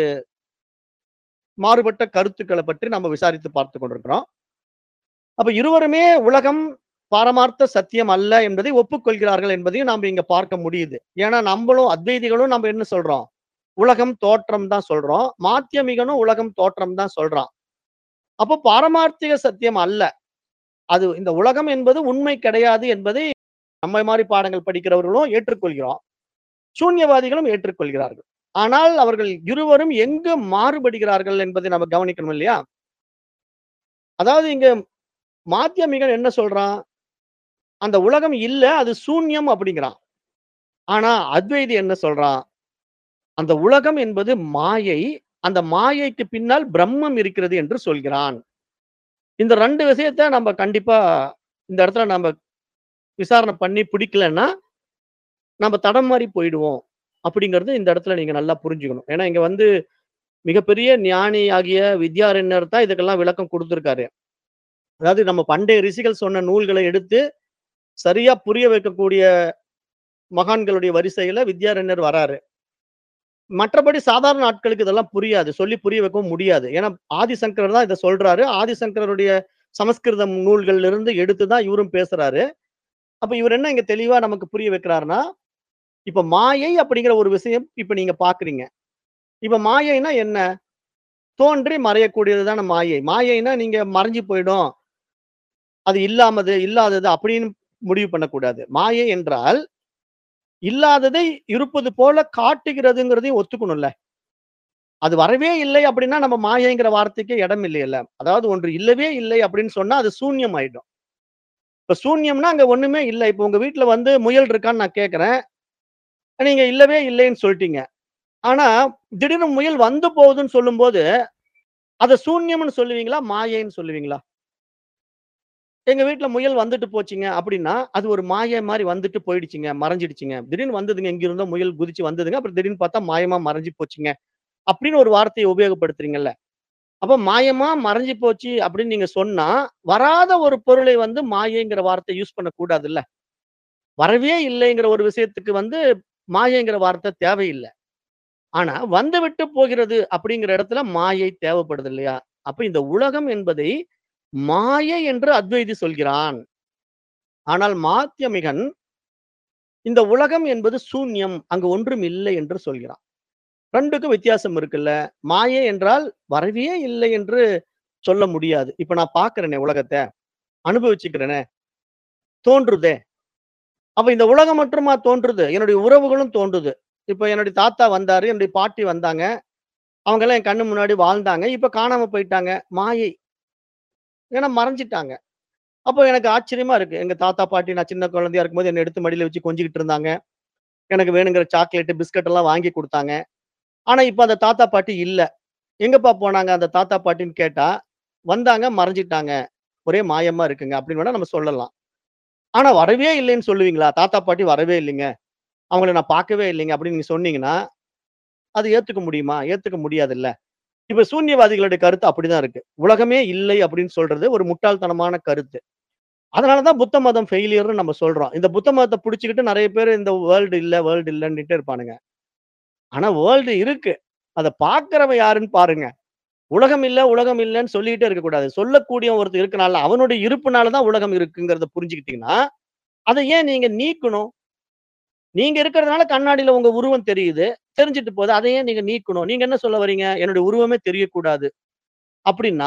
மாறுபட்ட கருத்துக்கள பற்றி நம்ம விசாரித்து பார்த்துக் கொண்டிருக்கிறோம். அப்ப இருவருமே உலகம் பாரமார்த்த சத்தியம் அல்ல என்பதை ஒப்புக்கொள்கிறார்கள் என்பதையும் நாம் இங்க பார்க்க முடியுது ஏன்னா நம்மளும் அத்வைதிகளும் நம்ம என்ன சொல்றோம் உலகம் தோற்றம் தான் சொல்றோம் மாத்தியமிகனும் உலகம் தோற்றம் தான் சொல்றான் அப்போ பாரமார்த்திக சத்தியம் அல்ல அது இந்த உலகம் என்பது உண்மை கிடையாது என்பதை நம்ம மாதிரி பாடங்கள் படிக்கிறவர்களும் ஏற்றுக்கொள்கிறோம் சூன்யவாதிகளும் ஏற்றுக்கொள்கிறார்கள் ஆனால் அவர்கள் இருவரும் எங்கு மாறுபடுகிறார்கள் என்பதை நம்ம கவனிக்கணும் இல்லையா அதாவது இங்க மாத்தியமிகன் என்ன சொல்றான் அந்த உலகம் இல்ல அது சூன்யம் அப்படிங்கிறான் ஆனா அத்வைதி என்ன சொல்றான் அந்த உலகம் என்பது மாயை அந்த மாயைக்கு பின்னால் பிரம்மம் இருக்கிறது என்று சொல்கிறான் இந்த ரெண்டு விஷயத்த நம்ம கண்டிப்பா இந்த இடத்துல நம்ம விசாரணை பண்ணி பிடிக்கலன்னா நம்ம தடம் மாறி போயிடுவோம் அப்படிங்கிறது இந்த இடத்துல நீங்க நல்லா புரிஞ்சுக்கணும் ஏன்னா இங்க வந்து மிகப்பெரிய ஞானி ஆகிய வித்யாரண்யர் தான் இதுக்கெல்லாம் விளக்கம் கொடுத்திருக்காரு அதாவது நம்ம பண்டைய ரிஷிகள் சொன்ன நூல்களை எடுத்து சரியா புரிய வைக்கக்கூடிய மகான்களுடைய வரிசையில வித்யாரண்யர் வராரு மற்றபடி சாதாரண ஆட்களுக்கு இதெல்லாம் புரியாது சொல்லி புரிய வைக்கவும் முடியாது ஏன்னா ஆதிசங்கரர் தான் இதை சொல்றாரு ஆதிசங்கரருடைய சமஸ்கிருதம் நூல்கள்ல இருந்து எடுத்து தான் இவரும் பேசுறாரு அப்ப இவர் என்ன இங்க தெளிவா நமக்கு புரிய வைக்கிறாருன்னா இப்ப மாயை அப்படிங்கிற ஒரு விஷயம் இப்ப நீங்க பாக்குறீங்க இப்ப மாயைனா என்ன தோன்றி மறையக்கூடியதுதான மாயை மாயைனா நீங்க மறைஞ்சு போயிடும் அது இல்லாமது இல்லாதது அப்படின்னு முடிவு பண்ணக்கூடாது மாயை என்றால் இல்லாததை இருப்பது போல காட்டுகிறதுங்கிறதையும் ஒத்துக்கணும்ல அது வரவே இல்லை அப்படின்னா நம்ம மாயைங்கிற வார்த்தைக்கு இடம் இல்லையல்ல அதாவது ஒன்று இல்லவே இல்லை அப்படின்னு சொன்னா அது சூன்யம் ஆயிடும் இப்ப சூன்யம்னா அங்க ஒண்ணுமே இல்லை இப்ப உங்க வீட்டுல வந்து முயல் இருக்கான்னு நான் கேக்குறேன் நீங்க இல்லவே இல்லைன்னு சொல்லிட்டீங்க ஆனா திடீர்னு முயல் வந்து போகுதுன்னு சொல்லும்போது அதை சூன்யம்னு சொல்லுவீங்களா மாயைன்னு சொல்லுவீங்களா எங்க வீட்டுல முயல் வந்துட்டு போச்சுங்க அப்படின்னா அது ஒரு மாயை மாதிரி வந்துட்டு போயிடுச்சுங்க மறைஞ்சிடுச்சுங்க திடீர்னு வந்ததுங்க எங்க இருந்தோ முயல் குதிச்சு வந்ததுங்க அப்புறம் திடீர்னு பார்த்தா மாயமா மறைஞ்சு போச்சுங்க அப்படின்னு ஒரு வார்த்தையை உபயோகப்படுத்துறீங்கல்ல அப்ப மாயமா மறைஞ்சு போச்சு அப்படின்னு நீங்க சொன்னா வராத ஒரு பொருளை வந்து மாயைங்கிற வார்த்தை யூஸ் பண்ணக்கூடாதுல்ல வரவே இல்லைங்கிற ஒரு விஷயத்துக்கு வந்து மாயைங்கிற வார்த்தை தேவையில்லை ஆனா வந்து விட்டு போகிறது அப்படிங்கிற இடத்துல மாயை தேவைப்படுது இல்லையா அப்ப இந்த உலகம் என்பதை மாயை என்று அத்வைதி சொல்கிறான் ஆனால் மாத்தியமிகன் இந்த உலகம் என்பது சூன்யம் அங்கு ஒன்றும் இல்லை என்று சொல்கிறான் ரெண்டுக்கும் வித்தியாசம் இருக்குல்ல மாயை என்றால் வரவே இல்லை என்று சொல்ல முடியாது இப்ப நான் பாக்குறேனே உலகத்தை அனுபவிச்சுக்கிறேனே தோன்றுதே அப்ப இந்த உலகம் மட்டுமா தோன்றுது என்னுடைய உறவுகளும் தோன்றுது இப்ப என்னுடைய தாத்தா வந்தாரு என்னுடைய பாட்டி வந்தாங்க அவங்க எல்லாம் என் கண்ணு முன்னாடி வாழ்ந்தாங்க இப்ப காணாம போயிட்டாங்க மாயை ஏன்னா மறைஞ்சிட்டாங்க அப்போ எனக்கு ஆச்சரியமா இருக்கு எங்க தாத்தா பாட்டி நான் சின்ன குழந்தையா இருக்கும்போது என்னை எடுத்து மடியில வச்சு கொஞ்சிக்கிட்டு இருந்தாங்க எனக்கு வேணுங்கிற சாக்லேட் பிஸ்கட் எல்லாம் வாங்கி கொடுத்தாங்க ஆனா இப்ப அந்த தாத்தா பாட்டி இல்ல எங்கப்பா போனாங்க அந்த தாத்தா பாட்டின்னு கேட்டா வந்தாங்க மறைஞ்சிட்டாங்க ஒரே மாயமா இருக்குங்க அப்படின்னு வேணா நம்ம சொல்லலாம் ஆனா வரவே இல்லைன்னு சொல்லுவீங்களா தாத்தா பாட்டி வரவே இல்லைங்க அவங்கள நான் பார்க்கவே இல்லைங்க அப்படின்னு நீங்க சொன்னீங்கன்னா அது ஏத்துக்க முடியுமா ஏத்துக்க முடியாதுல்ல இப்ப சூன்யவாதிகளுடைய கருத்து அப்படிதான் இருக்கு உலகமே இல்லை அப்படின்னு சொல்றது ஒரு முட்டாள்தனமான கருத்து அதனாலதான் புத்த மதம் ஃபெயிலியர்னு நம்ம சொல்றோம் இந்த புத்த மதத்தை பிடிச்சிக்கிட்டு நிறைய பேர் இந்த வேர்ல்டு இல்ல வேர்ல்டு இல்லைன்னுட்டு இருப்பானுங்க ஆனா வேர்ல்டு இருக்கு அதை பாக்குறவன் யாருன்னு பாருங்க உலகம் இல்ல உலகம் இல்லைன்னு சொல்லிக்கிட்டே இருக்கக்கூடாது சொல்லக்கூடிய ஒருத்தர் இருக்கனால அவனுடைய இருப்புனாலதான் உலகம் இருக்குங்கிறத புரிஞ்சுக்கிட்டீங்கன்னா அதை ஏன் நீங்க நீக்கணும் நீங்க இருக்கிறதுனால கண்ணாடியில உங்க உருவம் தெரியுது தெரிஞ்சுட்டு போகுது அதை ஏன் நீங்க நீக்கணும் நீங்க என்ன சொல்ல வரீங்க என்னுடைய உருவமே தெரியக்கூடாது அப்படின்னா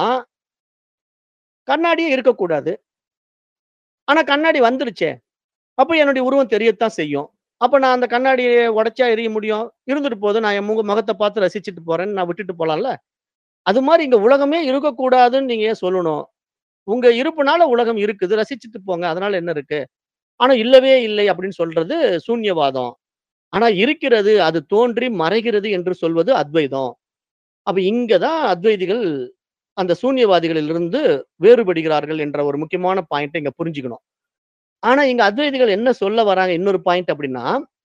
கண்ணாடியே இருக்கக்கூடாது ஆனா கண்ணாடி வந்துருச்சே அப்ப என்னுடைய உருவம் தெரியத்தான் செய்யும் அப்ப நான் அந்த கண்ணாடியை உடைச்சா எரிய முடியும் இருந்துட்டு போது நான் என் முக முகத்தை பார்த்து ரசிச்சுட்டு போறேன்னு நான் விட்டுட்டு போலாம்ல அது மாதிரி இங்க உலகமே இருக்கக்கூடாதுன்னு நீங்க ஏன் சொல்லணும் உங்க இருப்புனால உலகம் இருக்குது ரசிச்சுட்டு போங்க அதனால என்ன இருக்கு ஆனா இல்லவே இல்லை அப்படின்னு சொல்றது சூன்யவாதம் ஆனா இருக்கிறது அது தோன்றி மறைகிறது என்று சொல்வது அத்வைதம் அப்ப இங்கதான் அத்வைதிகள் அந்த சூன்யவாதிகளிலிருந்து வேறுபடுகிறார்கள் என்ற ஒரு முக்கியமான பாயிண்ட் இங்க புரிஞ்சுக்கணும் ஆனா இங்க அத்வைதிகள் என்ன சொல்ல வராங்க இன்னொரு பாயிண்ட் அப்படின்னா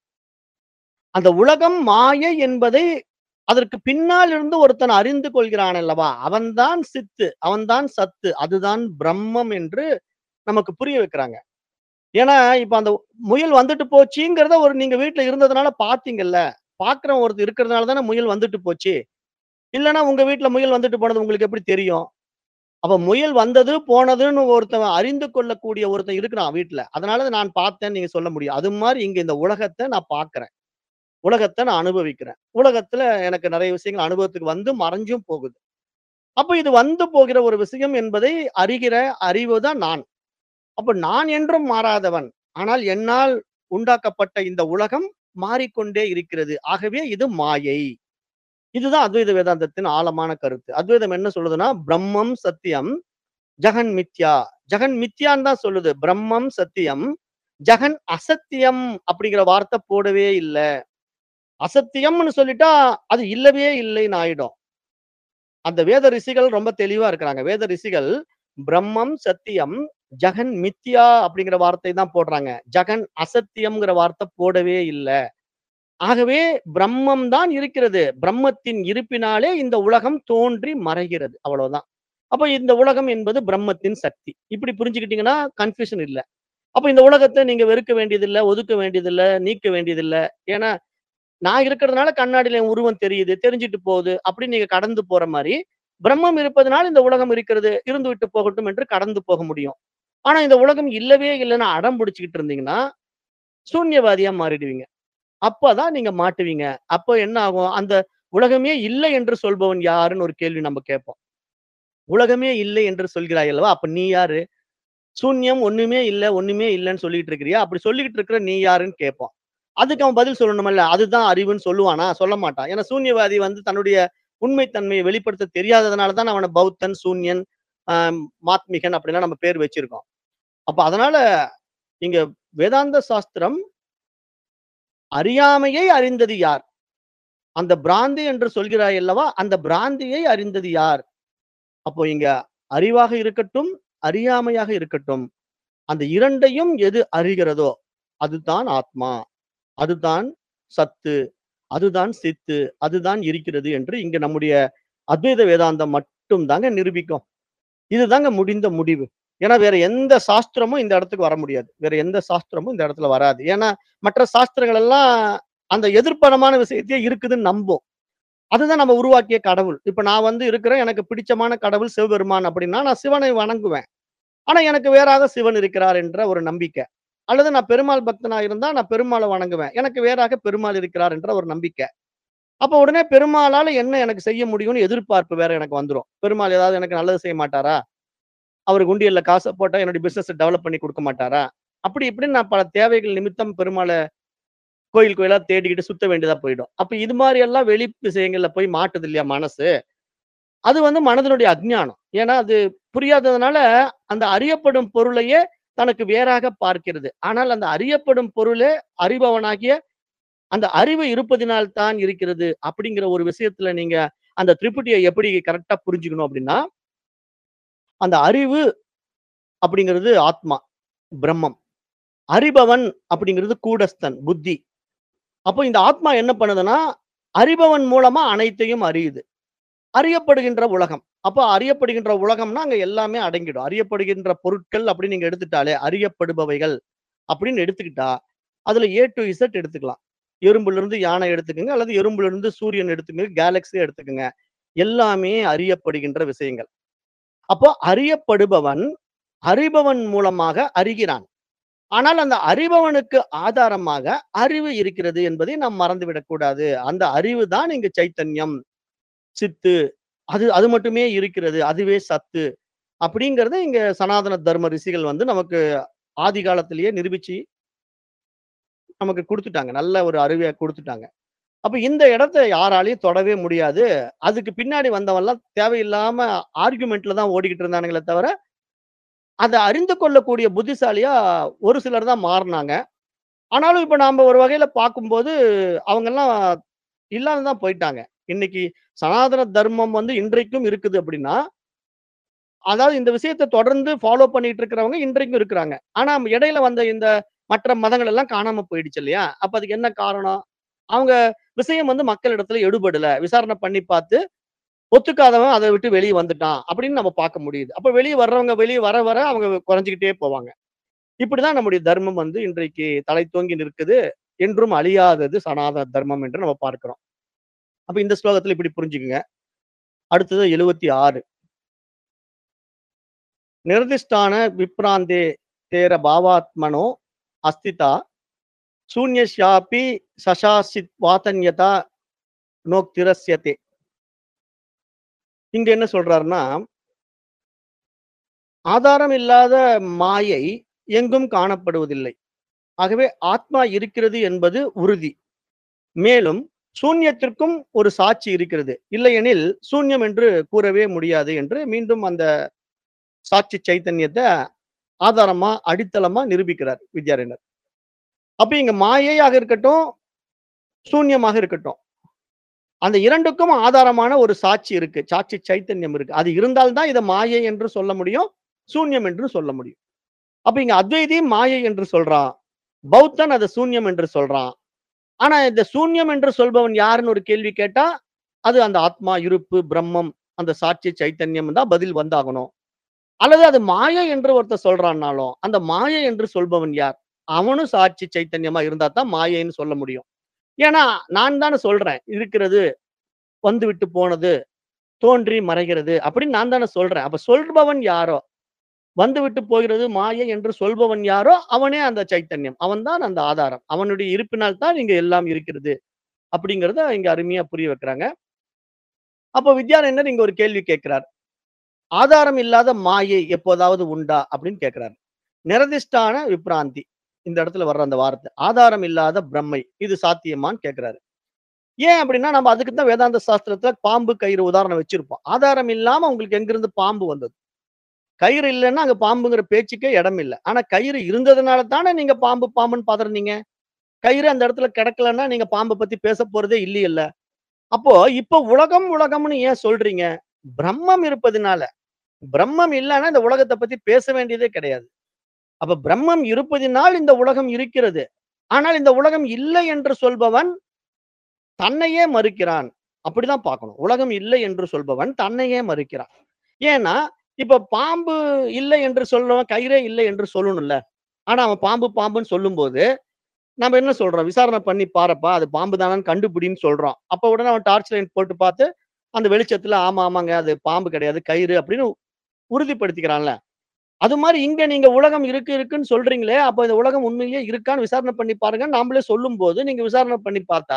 அந்த உலகம் மாயை என்பதை அதற்கு பின்னால் இருந்து ஒருத்தன் அறிந்து கொள்கிறான் அல்லவா அவன்தான் சித்து அவன்தான் சத்து அதுதான் பிரம்மம் என்று நமக்கு புரிய வைக்கிறாங்க ஏன்னா இப்ப அந்த முயல் வந்துட்டு போச்சுங்கிறத ஒரு நீங்க வீட்டுல இருந்ததுனால பாத்தீங்கல்ல பாக்குறவன் ஒருத்தர் இருக்கிறதுனால தானே முயல் வந்துட்டு போச்சு இல்லைன்னா உங்க வீட்டுல முயல் வந்துட்டு போனது உங்களுக்கு எப்படி தெரியும் அப்ப முயல் வந்தது, போனதுன்னு ஒருத்தன் அறிந்து கொள்ளக்கூடிய ஒருத்தன் இருக்கிறான் வீட்ல. அதனால நான் பார்த்தேன்னு நீங்க சொல்ல முடியும். அது மாரி இங்க இந்த உலகத்த நான் பார்க்கிறேன். உலகத்த நான் அனுபவிக்கிறேன். உலகத்துல எனக்கு நெறைய விஷயங்கள் அனுபவத்துக்கு வந்து மறைஞ்சும் போகுது. அப்ப இது வந்து போகிற ஒரு விஷயம் என்பதை அறிகிற அறிவு தான் நான். அப்ப நான் என்றும் மாறாதவன். ஆனால் என்னால் உண்டாக்கப்பட்ட இந்த உலகம் மாறிக்கொண்டே இருக்கிறது. ஆகவே இது மாயை. இதுதான் அத்வைத வேதாந்தத்தின் ஆழமான கருத்து. அத்வைதம் என்ன சொல்லுதுன்னா, பிரம்மம் சத்தியம், ஜெகன் மித்யா. ஜெகன் மித்யான்னு தான் சொல்லுது. பிரம்மம் சத்தியம், ஜெகன் அசத்தியம் அப்படிங்கிற வார்த்தை போடவே இல்ல. அசத்தியம்னு சொல்லிட்டா, அது இல்லவே இல்லைன்னு ஆயிடும். அந்த வேத ரிஷிகள் ரொம்ப தெளிவா இருக்கிறாங்க. வேத ரிஷிகள் பிரம்மம் சத்தியம், ஜெகன் மித்யா அப்படிங்கிற வார்த்தை தான் போடுறாங்க. ஜெகன் அசத்தியம்ங்கிற வார்த்தை போடவே இல்ல. ஆகவே பிரம்மம் தான் இருக்கிறது. பிரம்மத்தின் இருப்பினாலே இந்த உலகம் தோன்றி மறைகிறது. அவ்வளவுதான். அப்ப இந்த உலகம் என்பது பிரம்மத்தின் சக்தி. இப்படி புரிஞ்சுக்கிட்டீங்கன்னா கன்ஃப்யூஷன் இல்ல. அப்ப இந்த உலகத்த நீங்க வெறுக்க வேண்டியதில்ல, ஒதுக்க வேண்டியதில்ல, நீக்க வேண்டியதில்ல. ஏன்னா, நான் இருக்கிறதுனால கண்ணாடியில என் உருவம் தெரியுது, தெரிஞ்சுட்டு போகுது அப்படின்னு நீங்க கடந்து போற மாரி, பிரம்மம் இருப்பதனால் இந்த உலகம் இருக்கிறது, இருந்துவிட்டு போகட்டும் என்று கடந்து போக முடியும். ஆனா இந்த உலகம் இல்லவே இல்லன்னு அடம் பிடிச்சுக்கிட்டு இருந்தீங்கன்னா, சூன்யவாதியா மாறிடுவீங்க. அப்பதான் நீங்க மாட்டுவீங்க. அப்ப என்ன ஆகும்? அந்த உலகமே இல்லை என்று சொல்பவன் யாருன்னு ஒரு கேள்வி நம்ம கேட்போம். உலகமே இல்லை என்று சொல்கிறாய் அல்லவா? அப்ப நீ யாரு? சூன்யம் ஒண்ணுமே இல்ல, ஒண்ணுமே இல்லன்னு சொல்லிட்டு இருக்கிறியா? அப்படி சொல்லிக்கிட்டு இருக்கிற நீ யாருன்னு கேட்போம். அதுக்கு அவன் பதில் சொல்லணும்ல. அதுதான் அறிவுன்னு சொல்லுவானா? சொல்ல மாட்டான். ஏன்னா சூன்யவாதி வந்து தன்னுடைய உண்மை தன்மையை வெளிப்படுத்த தெரியாததுனால தான் அவன பௌத்தன், சூன்யன், அ மாத்மிகன் அப்படிலாம் நம்ம பேர் வச்சிருக்கோம். அப்ப அதனால இங்க வேதாந்த சாஸ்திரம் அறியாமையை அறிந்தது யார்? அந்த பிராந்தி என்று சொல்கிறாய் அல்லவா? அந்த பிராந்தியை அறிந்தது யார்? அப்போ இங்க அறிவாக இருக்கட்டும், அறியாமையாக இருக்கட்டும். அந்த 2யும் எது அறிகிறதோ, அதுதான் ஆத்மா. அதுதான் சத்து. அதுதான் சித்து. அதுதான் இருக்கிறது என்று இங்க நம்முடைய அத்வைத வேதாந்தம் மட்டும் தாங்க நிரூபிக்கும். இதுதாங்க முடிந்த முடிவு. ஏன்னா வேற எந்த சாஸ்திரமும் இந்த இடத்துக்கு வர முடியாது. வேற எந்த சாஸ்திரமும் இந்த இடத்துல வராது. ஏன்னா மற்ற சாஸ்திரங்கள் எல்லாம் அந்த எதிர்ப்பதமான விஷயத்தையே இருக்குதுன்னு நம்பும். அதுதான் நம்ம உருவாக்கிய கடவுள். இப்ப நான் வந்து இருக்கிறேன். எனக்கு பிடிச்சமான கடவுள் சிவபெருமான் அப்படின்னா, நான் சிவனை வணங்குவேன். ஆனா எனக்கு வேறாக சிவன் இருக்கிறார் என்ற ஒரு நம்பிக்கை. அல்லது நான் பெருமாள் பக்தனா இருந்தா நான் பெருமாள வணங்குவேன். எனக்கு வேறாக பெருமாள் இருக்கிறார் என்ற ஒரு நம்பிக்கை. அப்ப உடனே பெருமாளால என்ன எனக்கு செய்ய முடியும்னு எதிர்பார்ப்பு வேற எனக்கு வந்துரும். பெருமாள் ஏதாவது எனக்கு நல்லது செய்ய மாட்டாரா? அவருக்கு உண்டியல்ல காச போட்டா என்னுடைய பிசினஸ டெவலப் பண்ணி குடுக்க மாட்டாரா? அப்படி இப்படின்னு நான் பல தேவைகள் நிமித்தம் பெருமாள கோயில் கோயிலா தேடிக்கிட்டு சுத்த வேண்டியதா போயிடும். அப்ப இது மாரி எல்லாம் வெளி விஷயங்கள்ல போய் மாட்டுது இல்லையா மனசு? அது வந்து மனதினுடைய அஞ்ஞானம். ஏன்னா அது புரியாததுனால அந்த அறியப்படும் பொருளையே தனக்கு வேறாக பார்க்கிறது. ஆனால் அந்த அறியப்படும் பொருளே அறிபவனாகிய அந்த அறிவு இருப்பதினால் தான் இருக்கிறது. அப்படிங்கிற ஒரு விஷயத்துல நீங்க அந்த திரிபுட்டிய எப்படி கரெக்ட்டா புரிஞ்சுக்கணும் அப்படின்னா அந்த அறிவு அப்படிங்கிறது ஆத்மா, பிரம்மம். அறிபவன் அப்படிங்கிறது கூடஸ்தன், புத்தி. அப்போ இந்த ஆத்மா என்ன பண்ணுதுன்னா, அறிபவன் மூலமா அனைத்தையும் அறியுது. அறியப்படுகின்ற உலகம். அப்ப அறியப்படுகின்ற உலகம்னா அங்க எல்லாமே அடங்கிடும். அறியப்படுகின்ற பொருட்கள் அப்படின்னு நீங்க எடுத்துட்டாலே, அறியப்படுபவைகள் அப்படின்னு எடுத்துக்கிட்டா, அதுல ஏ டூ இசட் எடுத்துக்கலாம். எறும்பிலிருந்து யானை எடுத்துக்கங்க, அல்லது எறும்பிலிருந்து சூரியன் எடுத்துக்கங்க, கேலக்ஸி எடுத்துக்கங்க. எல்லாமே அறியப்படுகின்ற விஷயங்கள். அப்போ அறியப்படுபவன், அறிபவன் மூலமாக அறிகிறான். ஆனால் அந்த அறிபவனுக்கு ஆதாரமாக அறிவு இருக்கிறது என்பதை நாம் மறந்துவிடக் கூடாது. அந்த அறிவு தான் இங்கு சைத்தன்யம், சித்து. அது அது மட்டுமே இருக்கிறது. அதுவே சத்து. அப்படிங்கிறத இங்க சனாதன தர்ம ரிஷிகள் வந்து நமக்கு ஆதி காலத்திலேயே நிரூபிச்சு நமக்கு குடுத்துட்டாங்க. நல்ல ஒரு அறிவ குடுத்துட்டாங்க. அப்ப இந்த இடத்த யாராலயும் தொடவே முடியாது. அதுக்கு பின்னாடி வந்தவன்லாம் தேவையில்லாம ஆர்குமென்ட்ல தான் ஓடிக்கிட்டு இருந்தானுங்களே தவிர, அத அறிந்து கொள்ளக்கூடிய புத்திசாலியா ஒரு சிலர் தான் மாறுனாங்க. ஆனாலும் இப்ப நாம ஒரு வகையில பார்க்கும்போது, அவங்கலாம் இல்லாம தான் போயிட்டாங்க. இன்னைக்கு சனாதன தர்மம் வந்து இன்றைக்கும் இருக்குது அப்படின்னா, அதாவது இந்த விஷயத்த தொடர்ந்து ஃபாலோ பண்ணிட்டு இருக்கிறவங்க இன்றைக்கும் இருக்கிறாங்க. ஆனா இடையில வந்த இந்த மற்ற மதங்கள் எல்லாம் காணாம போயிடுச்சு இல்லையா? அப்ப அதுக்கு என்ன காரணம்? அவங்க விஷயம் வந்து மக்களிடத்துல எடுபடல. விசாரணை பண்ணி பார்த்து, ஒத்துக்காதவன் அத விட்டு வெளிய வந்துட்டான் அப்படின்னு நம்ம பார்க்க முடியுது. அப்ப வெளிய வர்றவங்க வெளிய வர வர அவங்க குறைஞ்சுகிட்டே போவாங்க. இப்படிதான் நம்முடைய தர்மம் வந்து இன்றைக்கு தலைத்தோங்கி நிற்குது. என்றும் அழியாதது சனாதன தர்மம் என்று நம்ம பார்க்கிறோம். அப்ப இந்த ஸ்லோகத்துல இப்படி புரிஞ்சுக்குங்க. அடுத்தது 76 நிர்திஷ்டான விப்ராந்தே தேர பாவாத்மனோ அஸ்திதா சூன்யஸ்யாபி சசாசித் வாதன்யதா நோக்திரஸ்யதே இங்க என்ன சொல்றாருன்னா ஆதாரம் இல்லாத மாயை எங்கும் காணப்படுவதில்லை ஆகவே ஆத்மா இருக்கிறது என்பது உறுதி மேலும் சூன்யத்திற்கும் ஒரு சாட்சி இருக்கிறது இல்லையெனில் சூன்யம் என்று கூறவே முடியாது என்று மீண்டும் அந்த சாட்சி சைத்தன்யத்தை ஆதாரமா அடித்தளமா நிரூபிக்கிறார் வித்யாரண்யர் அப்ப இங்க மாயையாக இருக்கட்டும் சூன்யமாக இருக்கட்டும் அந்த இரண்டுக்கும் ஆதாரமான ஒரு சாட்சி இருக்கு சாட்சி சைத்தன்யம் இருக்கு அது இருந்தால்தான் இதை மாயை என்று சொல்ல முடியும் சூன்யம் என்று சொல்ல முடியும் அப்ப இங்க அத்வைதி மாயை என்று சொல்றான் பௌத்தன் அதை சூன்யம் என்று சொல்றான் ஆனா இந்த சூன்யம் என்று சொல்பவன் யாருன்னு ஒரு கேள்வி கேட்டா அது அந்த ஆத்மா இருப்பு பிரம்மம் அந்த சாட்சி சைத்தன்யம் தான் பதில் வந்தாகணும் அல்லது அது மாயை என்று ஒருத்தர் சொல்றான்னாலும் அந்த மாயை என்று சொல்பவன் யார் அவனும் சாட்சி சைத்தன்யமா இருந்தா தான் மாயைன்னு சொல்ல முடியும் ஏன்னா நான் தானே சொல்றேன் இருக்கிறது வந்து விட்டு போனது தோன்றி மறைகிறது அப்படின்னு நான் தானே சொல்றேன் அப்ப சொல்பவன் யாரோ வந்து விட்டு போகிறது மாயை என்று சொல்பவன் யாரோ அவனே அந்த சைத்தன்யம் அவன்தான் அந்த ஆதாரம் அவனுடைய இருப்பினால் தான் இங்க எல்லாம் இருக்கிறது அப்படிங்கறத இங்க அருமையா புரிய வைக்கிறாங்க அப்போ வித்யாரண்யர் இங்க ஒரு கேள்வி கேட்கிறார் ஆதாரம் இல்லாத மாயை எப்போதாவது உண்டா அப்படின்னு கேட்கிறார் நிரதிஷ்டான விப்ராந்தி இந்த இடத்துல வர்ற அந்த வார்த்தை ஆதாரம் இல்லாத பிரம்மை இது சாத்தியமான்னு கேட்கிறாரு ஏன் அப்படின்னா நம்ம அதுக்கு தான் வேதாந்த சாஸ்திரத்துல பாம்பு கயிறு உதாரணம் வச்சிருப்போம் ஆதாரம் இல்லாம உங்களுக்கு எங்கிருந்து பாம்பு வந்தது கயிறு இல்லைன்னா அங்க பாம்புங்கிற பேச்சுக்கே இடம் இல்லை ஆனா கயிறு இருந்ததுனால தானே நீங்க பாம்பு பாம்புன்னு பாத்துருந்தீங்க கயிறு அந்த இடத்துல கிடக்கலன்னா நீங்க பாம்பை பத்தி பேச போறதே இல்லையில்ல அப்போ இப்ப உலகம் உலகம்னு ஏன் சொல்றீங்க பிரம்மம் இருப்பதுனால பிரம்மம் இல்லைன்னா இந்த உலகத்தை பத்தி பேச வேண்டியதே கிடையாது அப்ப பிரம்மம் இருப்பதினால் இந்த உலகம் இருக்கிறது ஆனால் இந்த உலகம் இல்லை என்று சொல்பவன் தன்னையே மறுக்கிறான் அப்படிதான் பார்க்கணும் உலகம் இல்லை என்று சொல்பவன் தன்னையே மறுக்கிறான் ஏன்னா இப்ப பாம்பு இல்லை என்று சொல்றவன் கயிறே இல்லை என்று சொல்லணும்ல ஆனா அவன் பாம்பு பாம்புன்னு சொல்லும்போது நம்ம என்ன சொல்றோம் விசாரணை பண்ணி பாருப்பா அது பாம்பு தானு கண்டுபிடின்னு சொல்றோம் அப்ப உடனே அவன் டார்ச் லைட் போட்டு பார்த்து அந்த வெளிச்சத்துல ஆமா ஆமாங்க அது பாம்பு கிடையாது கயிறு அப்படின்னு உறுதிப்படுத்திக்கிறான்ல அது மாதிரி இங்க நீங்க உலகம் இருக்கு இருக்குன்னு சொல்றீங்களே அப்ப இந்த உலகம் உண்மையிலேயே இருக்கான்னு விசாரணை பண்ணி பாருங்க நாமளே சொல்லும் போது நீங்க விசாரணை பண்ணி பார்த்தா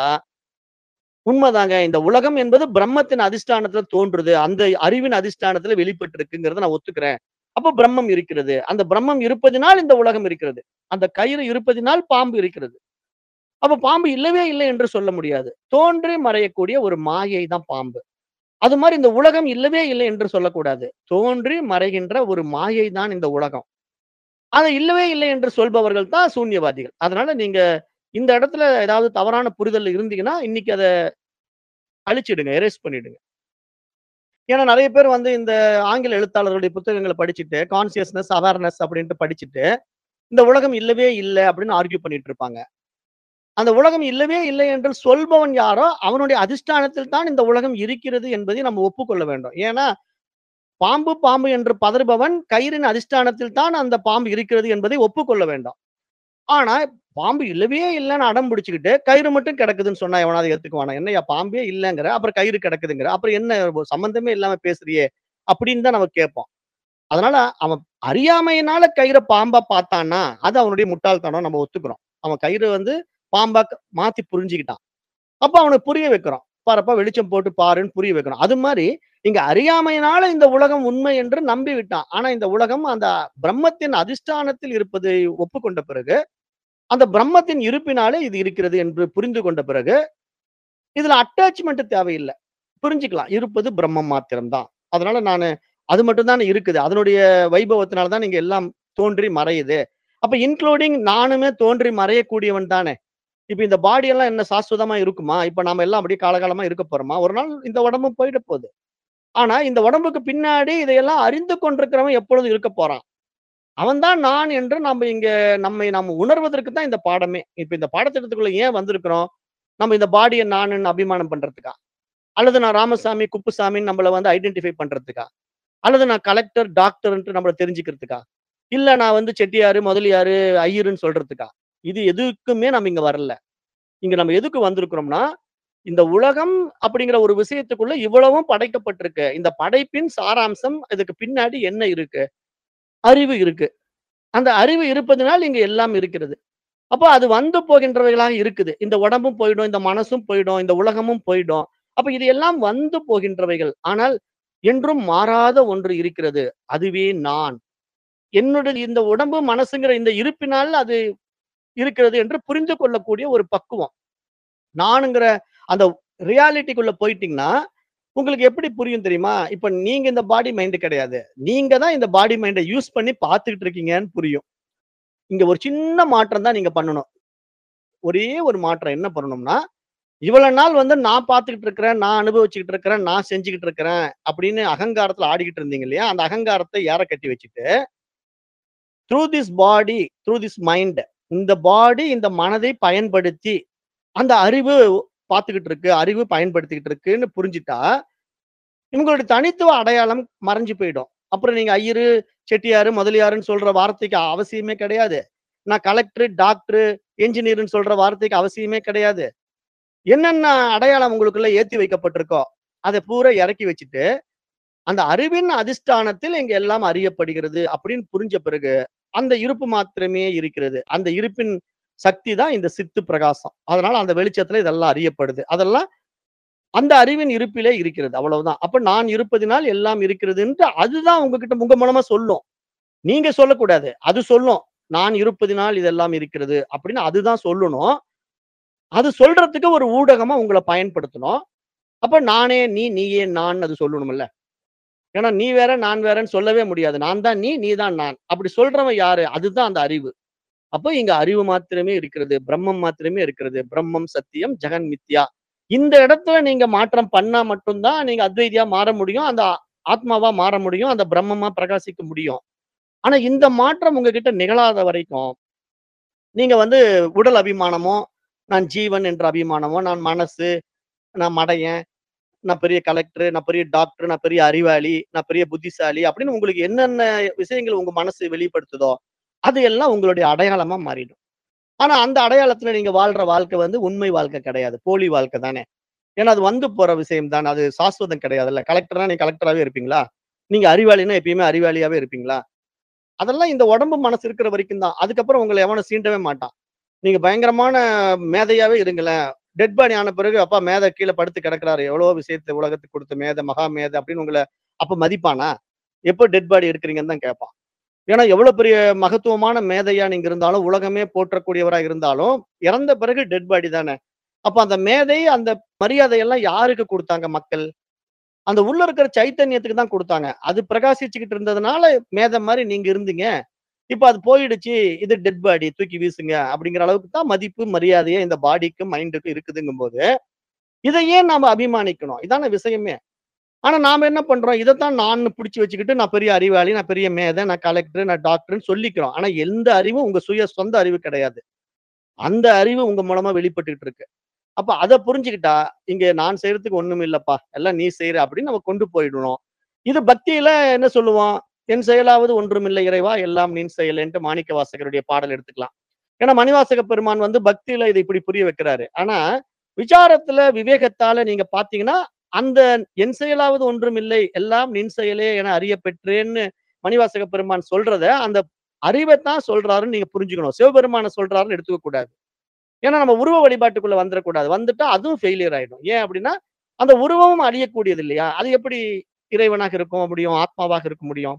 உண்மைதாங்க இந்த உலகம் என்பது பிரம்மத்தின் அதிஷ்டானத்துல தோன்றுது அந்த அறிவின் அதிஷ்டானத்துல வெளிப்பட்டு இருக்குங்கிறத நான் ஒத்துக்கிறேன் அப்ப பிரம்மம் இருக்கிறது அந்த பிரம்மம் இருப்பதினால் இந்த உலகம் இருக்கிறது அந்த கயிறு இருப்பதினால் பாம்பு இருக்கிறது அப்ப பாம்பு இல்லவே இல்லை என்று சொல்ல முடியாது தோன்றி மறையக்கூடிய ஒரு மாயை தான் பாம்பு அது மாதிரி இந்த உலகம் இல்லவே இல்லை என்று சொல்லக்கூடாது தோன்றி மறைகின்ற ஒரு மாயை தான் இந்த உலகம் அது இல்லவே இல்லை என்று சொல்பவர்கள் தான் சூன்யவாதிகள் அதனால நீங்க இந்த இடத்துல ஏதாவது தவறான புரிதல் இருந்தீங்கன்னா இன்னைக்கு அதை அழிச்சிடுங்க எரேஸ் பண்ணிடுங்க ஏன்னா நிறைய பேர் வந்து இந்த ஆங்கில எழுத்தாளர்களுடைய புத்தகங்களை படிச்சுட்டு கான்சியஸ்னஸ் அவேர்னஸ் அப்படின்ட்டு படிச்சுட்டு இந்த உலகம் இல்லவே இல்லை அப்படின்னு ஆர்கியூ பண்ணிட்டு இருப்பாங்க அந்த உலகம் இல்லவே இல்லை என்று சொல்பவன் யாரோ அவனுடைய அதிஷ்டானத்தில் தான் இந்த உலகம் இருக்கிறது என்பதை நம்ம ஒப்புக்கொள்ள வேண்டும் ஏன்னா பாம்பு பாம்பு என்று பதறுபவன் கயிறின் அதிஷ்டானத்தில் தான் அந்த பாம்பு இருக்கிறது என்பதை ஒப்புக்கொள்ள வேண்டும் ஆனா பாம்பு இல்லவே இல்லைன்னு அடம் பிடிச்சுக்கிட்டு கயிறு மட்டும் கிடக்குதுன்னு சொன்னா எவனாவது ஏத்துக்குவானா என்னையா பாம்பே இல்லைங்கிற அப்புறம் கயிறு கிடக்குதுங்கிற அப்புறம் என்ன ஒரு சம்பந்தமே இல்லாம பேசுறியே அப்படின்னு தான் நம்ம கேட்போம் அதனால அவன் அறியாமையினால கயிறை பாம்பா பார்த்தான்னா அது அவனுடைய முட்டாள்தனம் நம்ம ஒத்துக்கிறோம் அவன் கயிறு வந்து பாம்பா க- மாத்தி புரிஞ்சுக்கிட்டான் அப்ப அவனுக்கு புரிய வைக்கிறோம் பாருப்பா வெளிச்சம் போட்டு பாருன்னு புரிய வைக்கிறோம் அது மாதிரி இங்க அறியாமையினால இந்த உலகம் உண்மை என்று நம்பி விட்டான் ஆனா இந்த உலகம் அந்த பிரம்மத்தின் அதிஷ்டானத்தில் இருப்பதை ஒப்புக்கொண்ட பிறகு அந்த பிரம்மத்தின் இருப்பினாலே இது இருக்கிறது என்று புரிந்து கொண்ட பிறகு இதுல அட்டாச்மெண்ட் தேவையில்லை புரிஞ்சுக்கலாம் இருப்பது பிரம்மம் மாத்திரம்தான் அதனால நான் அது மட்டும் தானே இருக்குது அதனுடைய வைபவத்தினால தான் இங்க எல்லாம் தோன்றி மறையுது அப்ப இன்க்ளூடிங் நானுமே தோன்றி மறையக்கூடியவன் தானே இப்ப இந்த பாடி எல்லாம் என்ன சாஸ்வதமா இருக்குமா இப்ப நாம எல்லாம் அப்படியே காலகாலமா இருக்க போறோமா ஒரு நாள் இந்த உடம்பும் போயிட போகுது ஆனா இந்த உடம்புக்கு பின்னாடி இதையெல்லாம் அறிந்து கொண்டிருக்கிறவன் எப்பொழுதும் இருக்க போறான் அவன்தான் நான் என்று நம்ம இங்க நம்மை நம்ம உணர்வதற்கு தான் இந்த பாடமே இப்ப இந்த பாடத்திட்டத்துக்குள்ள ஏன் வந்திருக்கிறோம் நம்ம இந்த பாடியை நானுன்னு அபிமானம் பண்றதுக்கா அல்லது நான் ராமசாமி குப்புசாமின்னு நம்மள வந்து ஐடென்டிஃபை பண்றதுக்கா அல்லது நான் கலெக்டர் டாக்டர்ன்ட்டு நம்மள தெரிஞ்சுக்கிறதுக்கா இல்ல நான் வந்து செட்டியாரு முதலியாரு ஐயருன்னு சொல்றதுக்கா இது எதுக்குமே நம்ம இங்க வரல இங்க நம்ம எதுக்கு வந்திருக்கிறோம்னா இந்த உலகம் அப்படிங்கிற ஒரு விஷயத்துக்குள்ள இவ்வளவும் படைக்கப்பட்டிருக்கு இந்த படைப்பின் சாராம்சம் இதுக்கு பின்னாடி என்ன இருக்கு அறிவு இருக்கு. அந்த அறிவு இருப்பதினால் இங்க எல்லாம் இருக்கிறது. அப்ப அது வந்து போகின்றவைகளாக இருக்குது. இந்த உடம்பும் போயிடும், இந்த மனசும் போயிடும், இந்த உலகமும் போயிடும். அப்ப இது எல்லாம் வந்து போகின்றவைகள். ஆனால் என்றும் மாறாத ஒன்று இருக்கிறது. அதுவே நான். என்னுடைய இந்த உடம்பு, மனசுங்கிற இந்த இருப்பினால் அது இருக்கிறது என்று புரிந்து கொள்ளக்கூடிய ஒரு பக்குவம். நானுங்கிற அந்த ரியாலிட்டிக்குள்ள போயிட்டீங்கன்னா, உங்களுக்கு எப்படி புரியும் தெரியுமா? இப்ப நீங்க இந்த பாடி மைண்ட் கிடையாது. நீங்க தான் இந்த பாடி மைண்ட யூஸ் பண்ணி பார்த்துக்கிட்டு இருக்கீங்கன்னு புரியும். இங்க ஒரு சின்ன மாற்றம் தான் நீங்க பண்ணணும். ஒரே ஒரு மாற்றம் என்ன பண்ணணும்னா, இவ்வளவு நாள் வந்து நான் பார்த்துக்கிட்டு இருக்கிறேன், நான் அனுபவிச்சுக்கிட்டு இருக்கிறேன், நான் செஞ்சுகிட்டு இருக்கிறேன் அப்படின்னு அகங்காரத்துல ஆடிக்கிட்டு இருந்தீங்க இல்லையா? அந்த அகங்காரத்த ஏற கட்டி வச்சுட்டு through this body, through this mind இந்த பாடி, இந்த மனதை பயன்படுத்தி அந்த அறிவு பார்த்துக்கிட்டு இருக்கு, அறிவு பயன்படுத்திக்கிட்டு இருக்குன்னு புரிஞ்சுட்டா, உங்களுடைய தனித்துவ அடையாளம் மறைஞ்சு போயிடும். அப்புறம் நீங்க ஐயரு, செட்டியாரு, முதலியாருன்னு சொல்ற வார்த்தைக்கு அவசியமே கிடையாது. நான் கலெக்டர், டாக்டர், என்ஜினியர்ன்னு சொல்ற வார்த்தைக்கு அவசியமே கிடையாது. என்னென்ன அடையாளம் உங்களுக்குள்ள ஏத்தி வைக்கப்பட்டிருக்கோ, அத பூரா இறக்கி வச்சுட்டு, அந்த அறிவின் அதிஷ்டானத்தில் இங்க எல்லாம் அறியப்படுகிறது அப்படின்னு புரிஞ்ச பிறகு, அந்த இருப்பு மாத்திரமே இருக்கிறது. அந்த இருப்பின் சக்தி தான் இந்த சித்து பிரகாசம். அதனால அந்த வெளிச்சத்துல இதெல்லாம் அறியப்படுது. அதெல்லாம் அந்த அறிவின் இருப்பிலே இருக்கிறது. அவ்வளவுதான். அப்ப நான் இருப்பதினால் எல்லாம் இருக்கிறதுன்ட்டு அதுதான் உங்ககிட்ட உங்க மூலமா சொல்லும். நீங்க சொல்லக்கூடாது. அது சொல்லும். நான் இருப்பதினால் இதெல்லாம் இருக்கிறது அப்படின்னு அதுதான் சொல்லணும். அது சொல்றதுக்கு ஒரு ஊடகமா உங்கள பயன்படுத்தணும். அப்ப நானே நீ, நீயே நான் அது சொல்லணும்ல. ஏன்னா நீ வேற, நான் வேறன்னு சொல்லவே முடியாது. நான் தான் நீ, நீ தான் நான். அப்படி சொல்றவன் யாரு? அதுதான் அந்த அறிவு. அப்ப இங்க அறிவு மாத்திரமே இருக்கிறது. பிரம்மம் மாத்திரமே இருக்கிறது. பிரம்மம் சத்தியம், ஜெகன் மித்யா. இந்த இடத்துல நீங்க மாற்றம் பண்ணா மட்டும் தான் நீங்க அத்வைதியா மாற முடியும். அந்த ஆத்மாவா மாற முடியும். அந்த பிரம்மமா பிரகாசிக்க முடியும். ஆனா இந்த மாற்றம் உங்ககிட்ட நிகழாத வரைக்கும், நீங்க வந்து உடல் அபிமானமோ, நான் ஜீவன் என்ற அபிமானமோ, நான் மனசு, நான் மடையன், நான் பெரிய கலெக்டர், நான் பெரிய டாக்டர், நான் பெரிய அறிவாளி, நான் பெரிய புத்திசாலி அப்படின்னு உங்களுக்கு என்னென்ன விஷயங்கள் உங்க மனசு வெளிப்படுத்துதோ, அது எல்லாம் உங்களுடைய அடையாளமா மாறிடும். ஆனா அந்த அடையாளத்துல நீங்க வாழ்ற வாழ்க்கை வந்து உண்மை வாழ்க்கை கிடையாது. போலி வாழ்க்கை தானே. ஏன்னா அது வந்து போற விஷயம் தானே. அது சாஸ்வதம் கிடையாதுல்ல. கலெக்டர்னா நீங்க கலெக்டராவே இருப்பீங்களா? நீங்க அறிவாளின்னா எப்பயுமே அறிவாளியாவே இருப்பீங்களா? அதெல்லாம் இந்த உடம்பு, மனசு இருக்கிற வரைக்கும் தான். அதுக்கப்புறம் உங்கள எவனும் சீண்டவே மாட்டான். நீங்க பயங்கரமான மேதையாவே இருங்களேன். டெட் பாடி ஆன பிறகு, அப்பா மேதை கீழ படுத்து கிடக்குறாரு. எவ்வளவோ விஷயத்த உலகத்துக்கு கொடுத்த மேதை, மகா மேதை அப்படின்னு உங்கள அப்ப மதிப்பானா? எப்போ டெட் பாடி எடுக்குறீங்கன்னு தான் கேட்பான். ஏன்னா எவ்வளவு பெரிய மகத்துவமான மேதையா நீங்க இருந்தாலும், உலகமே போற்றக்கூடியவரா இருந்தாலும், இறந்த பிறகு டெட் பாடி தானே. அப்ப அந்த மேதை, அந்த மரியாதை எல்லாம் யாருக்கு குடுத்தாங்க மக்கள்? அந்த உள்ள இருக்கிற சைத்தன்யத்துக்கு தான் குடுத்தாங்க. அது பிரகாசிச்சுக்கிட்டு இருந்ததுனால மேதை மாரி நீங்க இருந்தீங்க. இப்ப அது போயிடுச்சு. இது டெட் பாடி தூக்கி வீசுங்க அப்படிங்கிற அளவுக்கு தான் மதிப்பு, மரியாதையே இந்த பாடிக்கும், மைண்டுக்கும் இருக்குதுங்கும்போது, இத ஏன் நாம அபிமானிக்கணும்? இதானே விஷயமே. ஆனா நாம என்ன பண்றோம்? இதத்தான் நான்னு புடிச்சு வச்சுக்கிட்டு, நான் பெரிய அறிவாளி, நான் பெரிய மேதை, நான் கலெக்டர், நான் டாக்டர்ன்னு சொல்லிக்கிறோம். ஆனா எந்த அறிவும் உங்க சுய சொந்த அறிவு கிடையாது. அந்த அறிவு உங்க மூலமா வெளிப்பட்டுட்டு இருக்கு. அப்ப அத புரிஞ்சுக்கிட்டா, இங்க நான் செய்றதுக்கு ஒண்ணும் இல்லப்பா. எல்லாம் நீ செய்ற அப்படின்னு நம்ம கொண்டு போயிடணும். இது பக்தியில என்ன சொல்லுவோம்? என் செயலாவது ஒன்றுமில்லை இறைவா, எல்லாம் நின் செயலேன்ட்டு மாணிக்கவாசகருடைய பாடல் எடுத்துக்கலாம். ஏன்னா மணிவாசக பெருமான் வந்து பக்தியில இத இப்படி புரிய வைக்கிறாரு. ஆனா விசாரத்துல, விவேகத்தால நீங்க பார்த்தீங்கன்னா, அந்த என் செயலாவது ஒன்றுமில்லை, எல்லாம் நின் செயலே என அறியப் பெற்றேன்னு மணிவாசக பெருமான் சொல்றத, அந்த அறிவத்தான் சொல்றாருன்னு நீங்க புரிஞ்சுக்கணும். சிவபெருமான சொல்றாருன்னு எடுத்துக்க கூடாது. ஏன்னா நம்ம உருவ வழிபாட்டுக்குள்ள வந்துரக்கூடாது. வந்துட்டா அதுவும் ஃபெயிலியர் ஆயிடும். ஏன் அப்படின்னா, அந்த உருவமும் அழியக்கூடியது இல்லையா? அது எப்படி இறைவனாக இருக்க முடியும்? ஆத்மாவாக இருக்க முடியும்?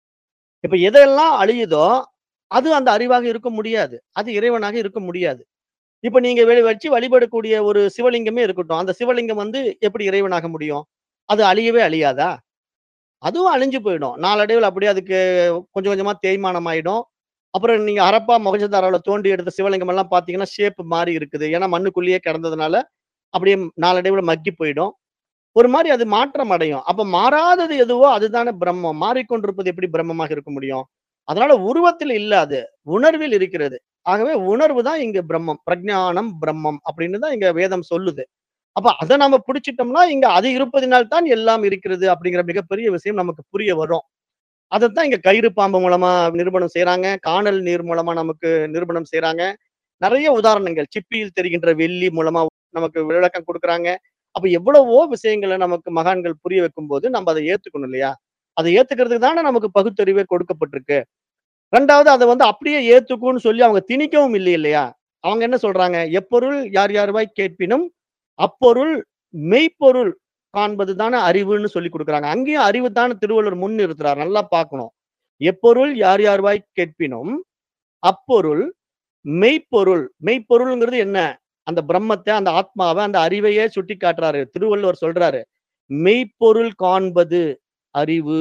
இப்ப எதெல்லாம் அழியுதோ, அது அந்த அறிவாக இருக்க முடியாது. அது இறைவனாக இருக்க முடியாது. இப்ப நீங்க வெ வச்சு வழிபடக்கூடிய ஒரு சிவலிங்கமே இருக்கட்டும். அந்த சிவலிங்கம் வந்து எப்படி இறைவனாக முடியும்? அது அழியவே அழியாதா? அதுவும் அழிஞ்சு போயிடும். நாளடைவுல அப்படியே அதுக்கு கொஞ்சம் கொஞ்சமா தேய்மானம் ஆயிடும். அப்புறம் நீங்க ஹரப்பா, மொகஞ்சதாரோல தோண்டி எடுத்த சிவலிங்கம் எல்லாம் பார்த்தீங்கன்னா, ஷேப் மாறி இருக்குது. ஏன்னா மண்ணுக்குள்ளேயே கிடந்ததுனால, அப்படியே நாளடைவுல மக்கி போயிடும். ஒரு மாரி அது மாற்றம் அடையும். அப்ப மாறாதது எதுவோ அதுதானே பிரம்மம். மாறிக்கொண்டிருப்பது எப்படி பிரம்மமாக இருக்க முடியும்? அதனால உருவத்தில் இல்ல அது. உணர்வில் இருக்கிறது. ஆகவே உணர்வு தான் இங்க பிரம்மம். பிரஞானம் பிரம்மம் அப்படின்னு தான் இங்க வேதம் சொல்லுது. அப்ப அத நாம பிடிச்சிட்டோம்னா, இங்க அது இருப்பதினால் தான் எல்லாம் இருக்கிறது அப்படிங்கிற மிகப்பெரிய விஷயம் நமக்கு புரிய வரும். அதத்தான் இங்க கயிறு பாம்பு மூலமா நிரூபணம் செய்றாங்க. கானல் நீர் மூலமா நமக்கு நிரூபணம் செய்றாங்க. நெறைய உதாரணங்கள். சிப்பியில் தெரிகின்ற வெள்ளி மூலமா நமக்கு விளக்கம் குடுக்குறாங்க. அப்ப எவ்வளவோ விஷயங்கள நமக்கு மகான்கள் புரிய வைக்கும்போது, நம்ம அத ஏத்துக்கணும் இல்லையா? அதை ஏத்துக்கிறதுக்கு தானே நமக்கு பகுத்தறிவே கொடுக்கப்பட்டிருக்கு ரெண்டாவது அதை வந்து அப்படியே ஏத்துக்கும்னு சொல்லி அவங்க திணிக்கவும் இல்லை இல்லையா அவங்க என்ன சொல்றாங்க எப்பொருள் யார் யார்வாய் கேட்பினும் அப்பொருள் மெய்ப்பொருள் காண்பது தானே அறிவுன்னு சொல்லி கொடுக்குறாங்க அங்கேயும் அறிவு தானே திருவள்ளுவர் முன் நிறுத்துறார் நல்லா பார்க்கணும் எப்பொருள் யார் யார்வாய் கேட்பினும் அப்பொருள் மெய்ப்பொருள் மெய்ப்பொருள்ங்கிறது என்ன அந்த பிரம்மத்தை அந்த ஆத்மாவை அந்த அறிவையே சுட்டி காட்டுறாரு திருவள்ளுவர் சொல்றாரு மெய்ப்பொருள் காண்பது அறிவு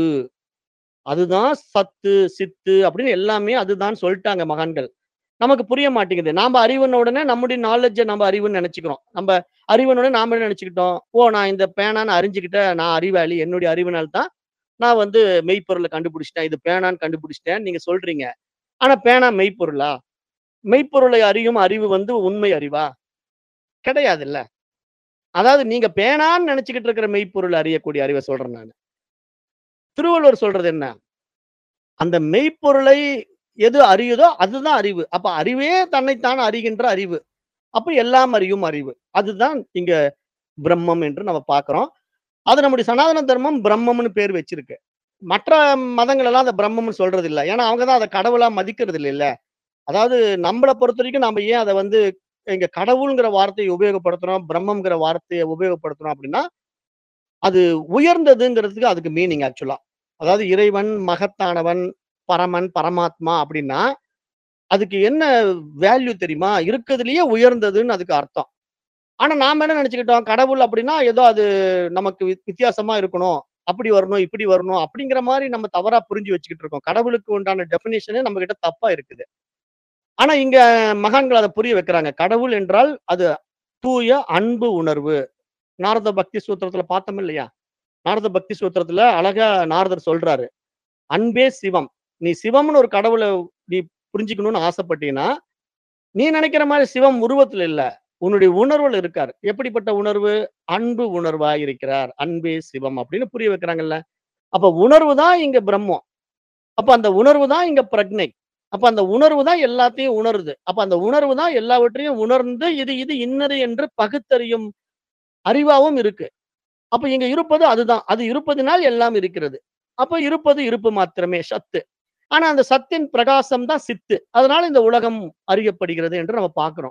அதுதான் சத்து சித்து அப்படின்னு எல்லாமே அதுதான் சொல்லிட்டாங்க மகான்கள் நமக்கு புரிய மாட்டேங்குது நாம அறிவுன உடனே நம்முடைய நாலேஜை நம்ம அறிவுன்னு நினைச்சுக்கிறோம் நம்ம அறிவுன உடனே நாம என்ன நினைச்சுக்கிட்டோம் ஓ நான் இந்த பேனான்னு அறிஞ்சுக்கிட்ட நான் அறிவாளி என்னுடைய அறிவினால் தான் நான் வந்து மெய்ப்பொருளை கண்டுபிடிச்சிட்டேன் இது பேனான்னு கண்டுபிடிச்சிட்டேன் நீங்க சொல்றீங்க ஆனா பேனா மெய்ப்பொருளா மெய்ப்பொருளை அறியும் அறிவு வந்து உண்மை அறிவா கிடையாது இல்ல அதாவது நீங்க பேனான்னு நினைச்சுக்கிட்டு இருக்கிற மெய்ப்பொருள் அறியக்கூடிய அறிவை சொல்றேன் நான் திருவள்ளுவர் சொல்றது என்ன அந்த மெய்ப்பொருளை எது அறியுதோ அதுதான் அறிவு அப்ப அறிவே தன்னைத்தான் அறிகின்ற அறிவு அப்ப எல்லாம் அறியும் அறிவு அதுதான் இங்க பிரம்மம் என்று நம்ம பார்க்கிறோம் அது நம்முடைய சனாதன தர்மம் பிரம்மம்னு பேர் வச்சிருக்கு மற்ற மதங்கள் எல்லாம் அதை பிரம்மம்னு சொல்றது இல்லை ஏன்னா அவங்க தான் அதை கடவுளா மதிக்கிறது இல்லை இல்ல அதாவது நம்மளை பொறுத்த வரைக்கும் நம்ம ஏன் அதை வந்து இங்க கடவுள்ங்கிற வார்த்தையை உபயோகப்படுத்துறோம் பிரம்மங்கிற வார்த்தையை உபயோகப்படுத்துறோம் அப்படின்னா அது உயர்ந்ததுங்கிறதுக்கு அதுக்கு மீனிங் ஆக்சுவலா அதாவது இறைவன் மகத்தானவன் பரமன் பரமாத்மா அப்படின்னா அதுக்கு என்ன வேல்யூ தெரியுமா இருக்கிறதுலயே உயர்ந்ததுன்னு அதுக்கு அர்த்தம் ஆனா நாம என்ன நினைச்சுக்கிட்டோம் கடவுள் அப்படின்னா ஏதோ அது நமக்கு வி- வித்தியாசமா இருக்கணும் அப்படி வரணும் இப்படி வரணும் அப்படிங்கிற மாதிரி நம்ம தவறா புரிஞ்சு வச்சுக்கிட்டு இருக்கோம் கடவுளுக்கு உண்டான டெபினிஷனே நம்ம கிட்ட தப்பா இருக்குது ஆனா இங்க மகான்கள் அதை புரிய வைக்கிறாங்க கடவுள் என்றால் அது தூய அன்பு உணர்வு நாரத பக்தி சூத்திரத்துல பார்த்தோம் இல்லையா நாரத பக்தி சூத்திரத்துல அழகா நாரதர் சொல்றாரு அன்பே சிவம் நீ சிவம்னு ஒரு கடவுளை நீ புரிஞ்சுக்கணும்னு ஆசைப்பட்டீங்கன்னா நீ நினைக்கிற மாதிரி சிவம் உருவத்துல இல்ல உன்னுடைய உணர்வுல இருக்கார் எப்படிப்பட்ட உணர்வு அன்பு உணர்வா இருக்கிறார் அன்பே சிவம் அப்படின்னு புரிய வைக்கிறாங்கல்ல அப்ப உணர்வு தான் இங்க பிரம்மம் அப்ப அந்த உணர்வு தான் இங்க பிரக்னை அப்ப அந்த உணர்வு தான் எல்லாத்தையும் உணருது அப்ப அந்த உணர்வு தான் எல்லாவற்றையும் உணர்ந்து இது இது இன்னது என்று பகுத்தறியும் அறிவாவும் இருக்கு அப்ப இங்க இருப்பது அதுதான் அது இருப்பதினால் எல்லாம் இருக்கிறது அப்ப இருப்பது இருப்பு மாத்திரமே சத்து ஆனா அந்த சத்தின் பிரகாசம் தான் சித்து அதனால இந்த உலகம் அறியப்படுகிறது என்று நம்ம பார்க்கிறோம்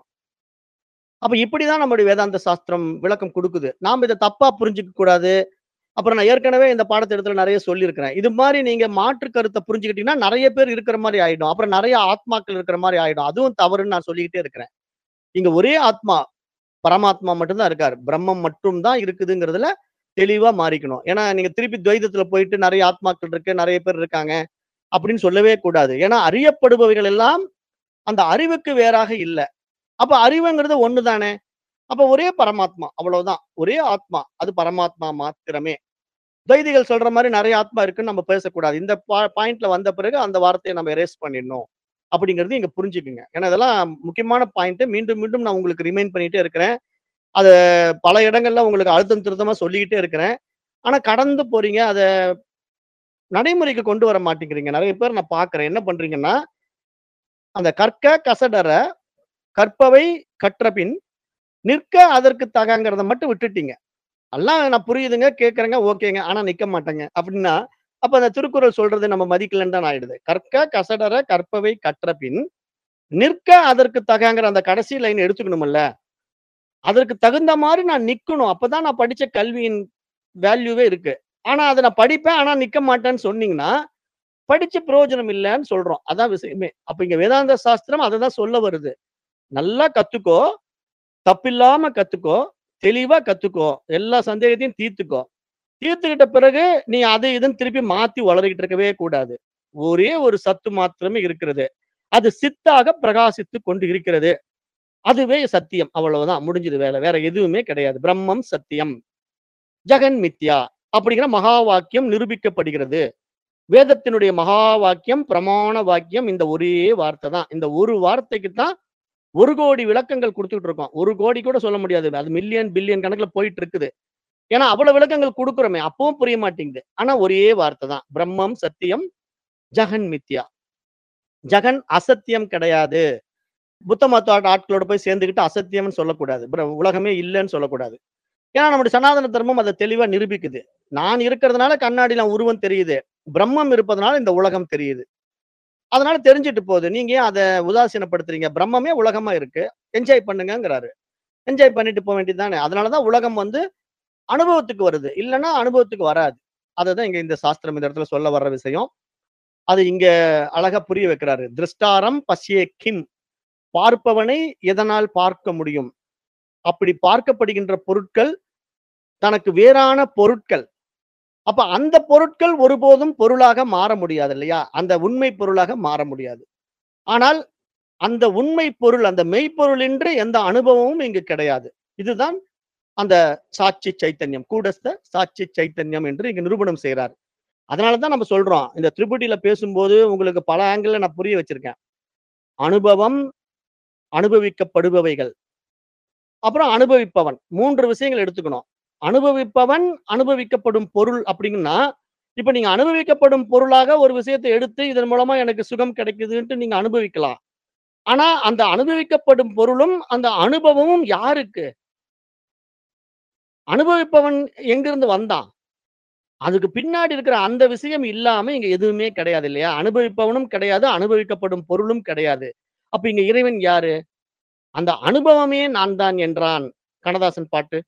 அப்ப இப்படிதான் நம்முடைய வேதாந்த சாஸ்திரம் விளக்கம் கொடுக்குது நாம் இதை தப்பா புரிஞ்சுக்க கூடாது அப்புறம் நான் ஏற்கனவே இந்த பாடத்திட்டத்துல நிறைய சொல்லியிருக்கிறேன் இது மாதிரி நீங்க மாற்று கருத்தை புரிஞ்சுக்கிட்டீங்கன்னா நிறைய பேர் இருக்கிற மாதிரி ஆயிடும் அப்புறம் நிறைய ஆத்மாக்கள் இருக்கிற மாதிரி ஆயிடும் அதுவும் தவறுன்னு நான் சொல்லிக்கிட்டே இருக்கிறேன் இங்க ஒரே ஆத்மா பரமாத்மா மட்டும்தான் இருக்காரு பிரம்மம் மட்டும் தான் இருக்குதுங்கிறதுல தெளிவா மாறிக்கணும் ஏன்னா நீங்க திருப்பி துவைதத்துல போயிட்டு நிறைய ஆத்மாக்கள் இருக்கு நிறைய பேர் இருக்காங்க அப்படின்னு சொல்லவே கூடாது ஏன்னா அறியப்படுபவைகள் எல்லாம் அந்த அறிவுக்கு வேறாக இல்லை அப்ப அறிவுங்கிறது ஒண்ணுதானே அப்ப ஒரே பரமாத்மா அவ்வளவுதான் ஒரே ஆத்மா அது பரமாத்மா மாத்திரமே துவைதிகள் சொல்ற மாதிரி நிறைய ஆத்மா இருக்குன்னு நம்ம பேசக்கூடாது இந்த பாயிண்ட்ல வந்த பிறகு அந்த வார்த்தையை நம்ம எரேஸ் பண்ணிடணும் அப்படிங்கிறது இங்க புரிஞ்சுக்குங்க ஏன்னா இதெல்லாம் முக்கியமான பாயிண்ட் மீண்டும் மீண்டும் நான் உங்களுக்கு ரிமைண்ட் பண்ணிட்டே இருக்கிறேன் அத பல இடங்கள்ல உங்களுக்கு அழுத்தம் திருத்தமா சொல்லிக்கிட்டே இருக்கிறேன் ஆனா கடந்து போறீங்க அத நடைமுறைக்கு கொண்டு வர மாட்டேங்கிறீங்க நிறைய பேர் நான் பாக்குறேன் என்ன பண்றீங்கன்னா அந்த கற்க கசடர கற்பவை கற்ற பின் நிற்க அதற்கு தகங்கிறத மட்டும் விட்டுட்டீங்க எல்லாம் நான் புரியுதுங்க கேட்கறேங்க ஓகேங்க ஆனா நிக்க மாட்டேங்க அப்படின்னா அப்ப அந்த திருக்குறள் சொல்றது நம்ம மதிக்கலன்னு தான் ஆயிடுது கற்க கசடர கற்பவை கற்ற பின் நிற்க அதற்கு தகங்கிற அந்த கடைசி லைன் எடுத்துக்கணும்ல அதற்கு தகுந்த மாதிரி நான் நிக்கணும் அப்பதான் நான் படிச்ச கல்வியின் வேல்யூவே இருக்கு ஆனா அதை நான் படிப்பேன் ஆனா நிக்க மாட்டேன்னு சொன்னீங்கன்னா படிச்ச பிரயோஜனம் இல்லைன்னு சொல்றோம் அதான் விஷயமே அப்ப இங்க வேதாந்த சாஸ்திரம் அதை தான் சொல்ல வருது நல்லா கத்துக்கோ தப்பில்லாம கத்துக்கோ தெளிவா கத்துக்கோ எல்லா சந்தேகத்தையும் தீர்த்துக்கோ தீர்த்துக்கிட்ட பிறகு நீ அதை இதுன்னு திருப்பி மாத்தி வளர்கிட்டு இருக்கவே கூடாது ஒரே ஒரு சத்து மாத்திரமே இருக்கிறது அது சித்தாக பிரகாசித்து கொண்டு இருக்கிறது அதுவே சத்தியம் அவ்வளவுதான் முடிஞ்சது வேலை வேற எதுவுமே கிடையாது பிரம்மம் சத்தியம் ஜெகன் மித்யா அப்படிங்கிற மகா வாக்கியம் நிரூபிக்கப்படுகிறது வேதத்தினுடைய மகா வாக்கியம் பிரமாண வாக்கியம் இந்த ஒரே வார்த்தை தான் இந்த ஒரு வார்த்தைக்கு தான் ஒரு கோடி விளக்கங்கள் கொடுத்துட்டு இருக்கோம் ஒரு கோடி கூட சொல்ல முடியாது அது மில்லியன் பில்லியன் கணக்குல போயிட்டு இருக்குது ஏன்னா அவ்வளவு விளக்கங்கள் கொடுக்குறோமே அப்பவும் புரிய மாட்டேங்குது ஆனா ஒரே வார்த்தை தான் பிரம்மம் சத்தியம் ஜெகன் மித்யா ஜெகன் அசத்தியம் கிடையாது புத்த மத்த ஆட்களோட போய் சேர்ந்துக்கிட்டு அசத்தியம்னு சொல்லக்கூடாது பிர- உலகமே இல்லைன்னு சொல்லக்கூடாது ஏன்னா நம்முடைய சனாதன தர்மம் அதை தெளிவா நிரூபிக்குது நான் இருக்கிறதுனால கண்ணாடியில உருவம் தெரியுது பிரம்மம் இருப்பதனால இந்த உலகம் தெரியுது. அதனால தெரிஞ்சுட்டு போகுது. நீங்க ஏன் அத உதாசீனப்படுத்துறீங்க? பிரம்மமே உலகமா இருக்கு. என்ஜாய் பண்ணுங்கங்கிறாரு. என்ஜாய் பண்ணிட்டு போ வேண்டியது தானே. அதனால தான் உலகம் வந்து அனுபவத்துக்கு வருது. இல்லன்னா அனுபவத்துக்கு வராது. அததான் இங்க இந்த சாஸ்திரம் இந்த இடத்துல சொல்ல வர்ற விஷயம். அது இங்க அழகா புரிய வைக்கிறாரு. "திருஷ்டாரம் பஷ்யே கிம்" பார்ப்பவனை எதனால் பார்க்க முடியும்? அப்படி பார்க்கப்படுகின்ற பொருட்கள் தனக்கு வேறான பொருட்கள். அப்ப அந்த பொருட்கள் ஒருபோதும் பொருளாக மாற முடியாது இல்லையா? அந்த உண்மை பொருளாக மாற முடியாது. ஆனால் அந்த உண்மை பொருள், அந்த மெய்ப்பொருளின்றி எந்த அனுபவமும் இங்கு கிடையாது. இதுதான் அந்த சாட்சி சைத்தன்யம். கூடஸ்த சாட்சி சைத்தன்யம் என்று இங்க நிரூபணம் செய்றார். அதனால தான் நம்ம சொல்றோம். இந்த திரிபுட்டியில பேசும்போது உங்களுக்கு பல ஆங்கிள்ல நான் புரிய வச்சிருக்கேன். அனுபவம், அனுபவிக்கப்படுபவைகள். அப்புறம் அனுபவிப்பவன். 3 விஷயங்கள் எடுத்துக்கணும். அனுபவிப்பவன், அனுபவிக்கப்படும் பொருள் அப்படிங்கன்னா, இப்ப நீங்க அனுபவிக்கப்படும் பொருளாக ஒரு விஷயத்த எடுத்து இதன் மூலமா எனக்கு சுகம் கிடைக்குதுன்ட்டு நீங்க அனுபவிக்கலாம். ஆனா அந்த அனுபவிக்கப்படும் பொருளும், அந்த அனுபவமும் யாருக்கு? அனுபவிப்பவன் எங்கிருந்து வந்தான்? அதுக்கு பின்னாடி இருக்கிற அந்த விஷயம் இல்லாம இங்க எதுவுமே கிடையாது இல்லையா? அனுபவிப்பவனும் கிடையாது, அனுபவிக்கப்படும் பொருளும் கிடையாது. அப்ப இங்க இறைவன் யாரு? அந்த அனுபவமே நான் தான் என்றான். கண்ணதாசன் பாட்டு.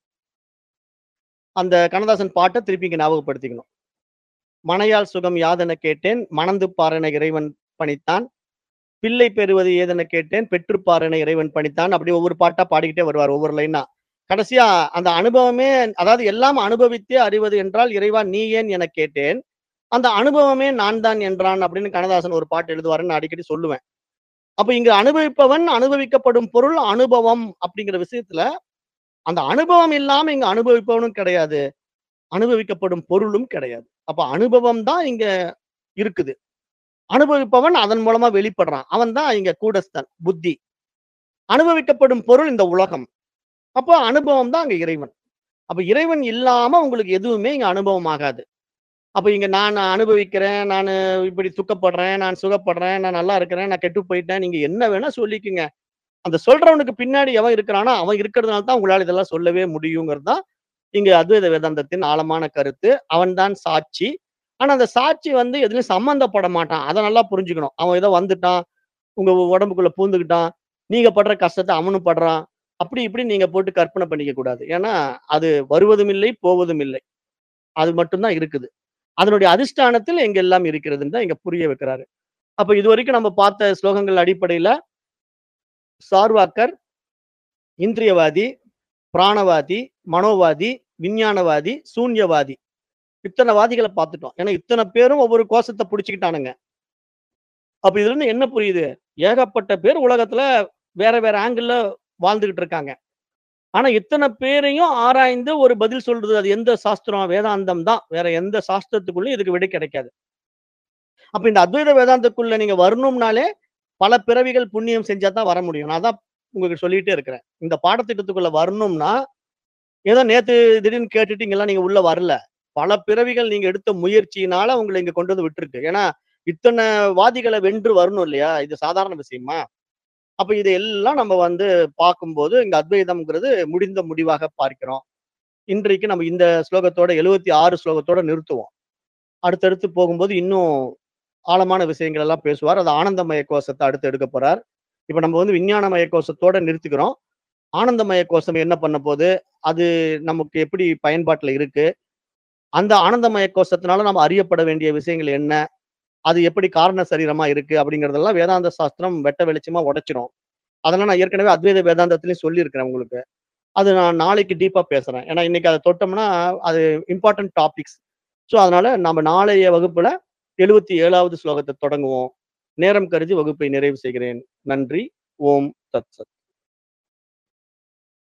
அந்த கண்ணதாசன் பாட்ட திருப்பி இங்க ஞாபகப்படுத்திக்கணும். "மனையாள் சுகம் யாதென கேட்டேன், மணந்து பாரென இறைவன் பணித்தான். பிள்ளை பெறுவது ஏதென கேட்டேன், பெற்றுப் பாரென இறைவன் பணித்தான்." அப்படி ஒவ்வொரு பாட்டா பாடிக்கிட்டே வருவார். ஒவ்வொரு லைனா. கடைசியா அந்த அனுபவமே அதாவது "எல்லாம் அனுபவித்தே அறிவது என்றால் இறைவா நீ ஏன் எனக் கேட்டேன். அந்த அனுபவமே நான் தான் என்றான்." அப்படின்னு கண்ணதாசன் ஒரு பாட்டு எழுதுவாருன்னு நான் அடிக்கடி சொல்லுவேன். அப்ப இங்க அனுபவிப்பவன், அனுபவிக்கப்படும் பொருள், அனுபவம் அப்படிங்கிற விஷயத்துல, அந்த அனுபவம் இல்லாம இங்க அனுபவிப்பவனும் கிடையாது. அனுபவிக்கப்படும் பொருளும் கிடையாது. அப்ப அனுபவம் தான் இங்க இருக்குது. அனுபவிப்பவன் அதன் மூலமா வெளிப்படுறான். அவன் தான் இங்க கூடஸ்தன், புத்தி. அனுபவிக்கப்படும் பொருள் இந்த உலகம். அப்போ அனுபவம் தான் அங்க இறைவன். அப்ப இறைவன் இல்லாம உங்களுக்கு எதுவுமே இங்க அனுபவம் ஆகாது. அப்ப இங்க நான் அனுபவிக்கிறேன், நானு இப்படி துக்கப்படுறேன், நான் சுகப்படுறேன், நான் நல்லா இருக்கிறேன், நான் கெட்டு போயிட்டேன். நீங்க என்ன வேணா சொல்லிக்கங்க. அந்த சொல்றவனுக்கு பின்னாடி எவன் இருக்கிறானோ, அவன் இருக்கிறதுனால தான் உங்களால இதெல்லாம் சொல்லவே முடியுங்கிறது தான் இங்க அத்வைத வேதாந்தத்தின் ஆழமான கருத்து. அவன் தான் சாட்சி. ஆனா அந்த சாட்சி வந்து எதுலயும் சம்மந்தப்பட மாட்டான். அத நல்லா புரிஞ்சுக்கணும். அவன் ஏதோ வந்துட்டான், உங்க உடம்புக்குள்ள பூந்துக்கிட்டான், நீங்க படுற கஷ்டத்த அவனும் படுறான். அப்படி இப்படி நீங்க போட்டு கற்பனை பண்ணிக்க கூடாது. ஏன்னா, அது வருவதும் இல்லை, போவதும் இல்லை. அது மட்டும் தான் இருக்குது. அதனுடைய அதிஷ்டானத்தில் எங்க எல்லாம் இருக்கிறதுன்னு தான் இங்க புரிய வைக்கிறாரு. அப்ப இதுவரைக்கும் நம்ம பார்த்த ஸ்லோகங்கள் அடிப்படையில சார்வாக்கர், இந்திரியவாதி, பிராணவாதி, மனோவாதி, விஞ்ஞானவாதி, சூன்யவாதி. இத்தன வாதிகள பார்த்துட்டோம். ஏன்னா இத்தன பேரும் ஒவ்வொரு கோஷத்த புடிச்சுக்கிட்டானுங்க. அப்ப இதுலருந்து என்ன புரியுது? ஏகப்பட்ட பேர் உலகத்துல வேற வேற ஆங்கிள்ல வாழ்ந்துகிட்டு இருக்காங்க. ஆனா இத்தன பேரையும் ஆராய்ந்து ஒரு பதில் சொல்றது அது எந்த சாஸ்திரம்? வேதாந்தம் தான். வேற எந்த சாஸ்திரத்துக்குள்ளயும் இதுக்கு விடை கிடைக்காது. அப்ப இந்த அத்வைத வேதாந்தக்குள்ள நீங்க வரணும்னாலே, பல பிறவிகள் புண்ணியம் செஞ்சா தான் வர முடியும். நான் அதான் உங்களுக்கு சொல்லிட்டே இருக்கிறேன். இந்த பாடத்திட்டத்துக்குள்ள வரணும்னா, ஏதோ நேத்து திடீர்னு கேட்டுட்டு இங்கலாம் நீங்க உள்ள வரல. பல பிறவிகள் நீங்க எடுத்த முயற்சியினால உங்கள இங்க கொண்டு வந்து விட்டுருக்கு. ஏன்னா, இத்தன வாதிகள வென்று வரணும் இல்லையா? இது சாதாரண விஷயமா? அப்ப இத எல்லாம் நம்ம வந்து பார்க்கும்போது, இங்க அத்வைதம்ங்கிறது முடிந்த முடிவாக பார்க்கிறோம். இன்றைக்கு நம்ம இந்த ஸ்லோகத்தோட 76 ஸ்லோகத்தோட நிறுத்துவோம். அடுத்தடுத்து போகும்போது இன்னும் ஆழமான விஷயங்கள் எல்லாம் பேசுவார். அது ஆனந்தமய கோஷத்த அடுத்து எடுக்கப் போறார். இப்ப நம்ம வந்து விஞ்ஞானமய கோஷத்தோட நிறுத்திக்கிறோம். ஆனந்தமய கோஷம் என்ன பண்ண போது? அது நமக்கு எப்படி பயன்பாட்டுல இருக்கு? அந்த ஆனந்தமய கோஷத்தினால நம்ம அறியப்பட வேண்டிய விஷயங்கள் என்ன? அது எப்படி காரண சரீரமா இருக்கு? அப்படிங்கிறதெல்லாம் வேதாந்த சாஸ்திரம் வெட்ட வெளிச்சமா உடைச்சிரும். அதெல்லாம் நான் ஏற்கனவே அத்வைத வேதாந்தத்திலயும் சொல்லியிருக்கிறேன் உங்களுக்கு. அது நான் நாளைக்கு டீப்பா பேசுறேன். ஏன்னா இன்னைக்கு அத தொட்டோம்னா, அது இம்பார்ட்டன்ட் டாபிக்ஸ். ஸோ அதனால நாம நாளைய வகுப்புல 77வது ஸ்லோகத்த தொடங்குவோம். நேரம் கருதி வகுப்பை நிறைவு செய்கிறேன். நன்றி. ஓம் தத் சத்.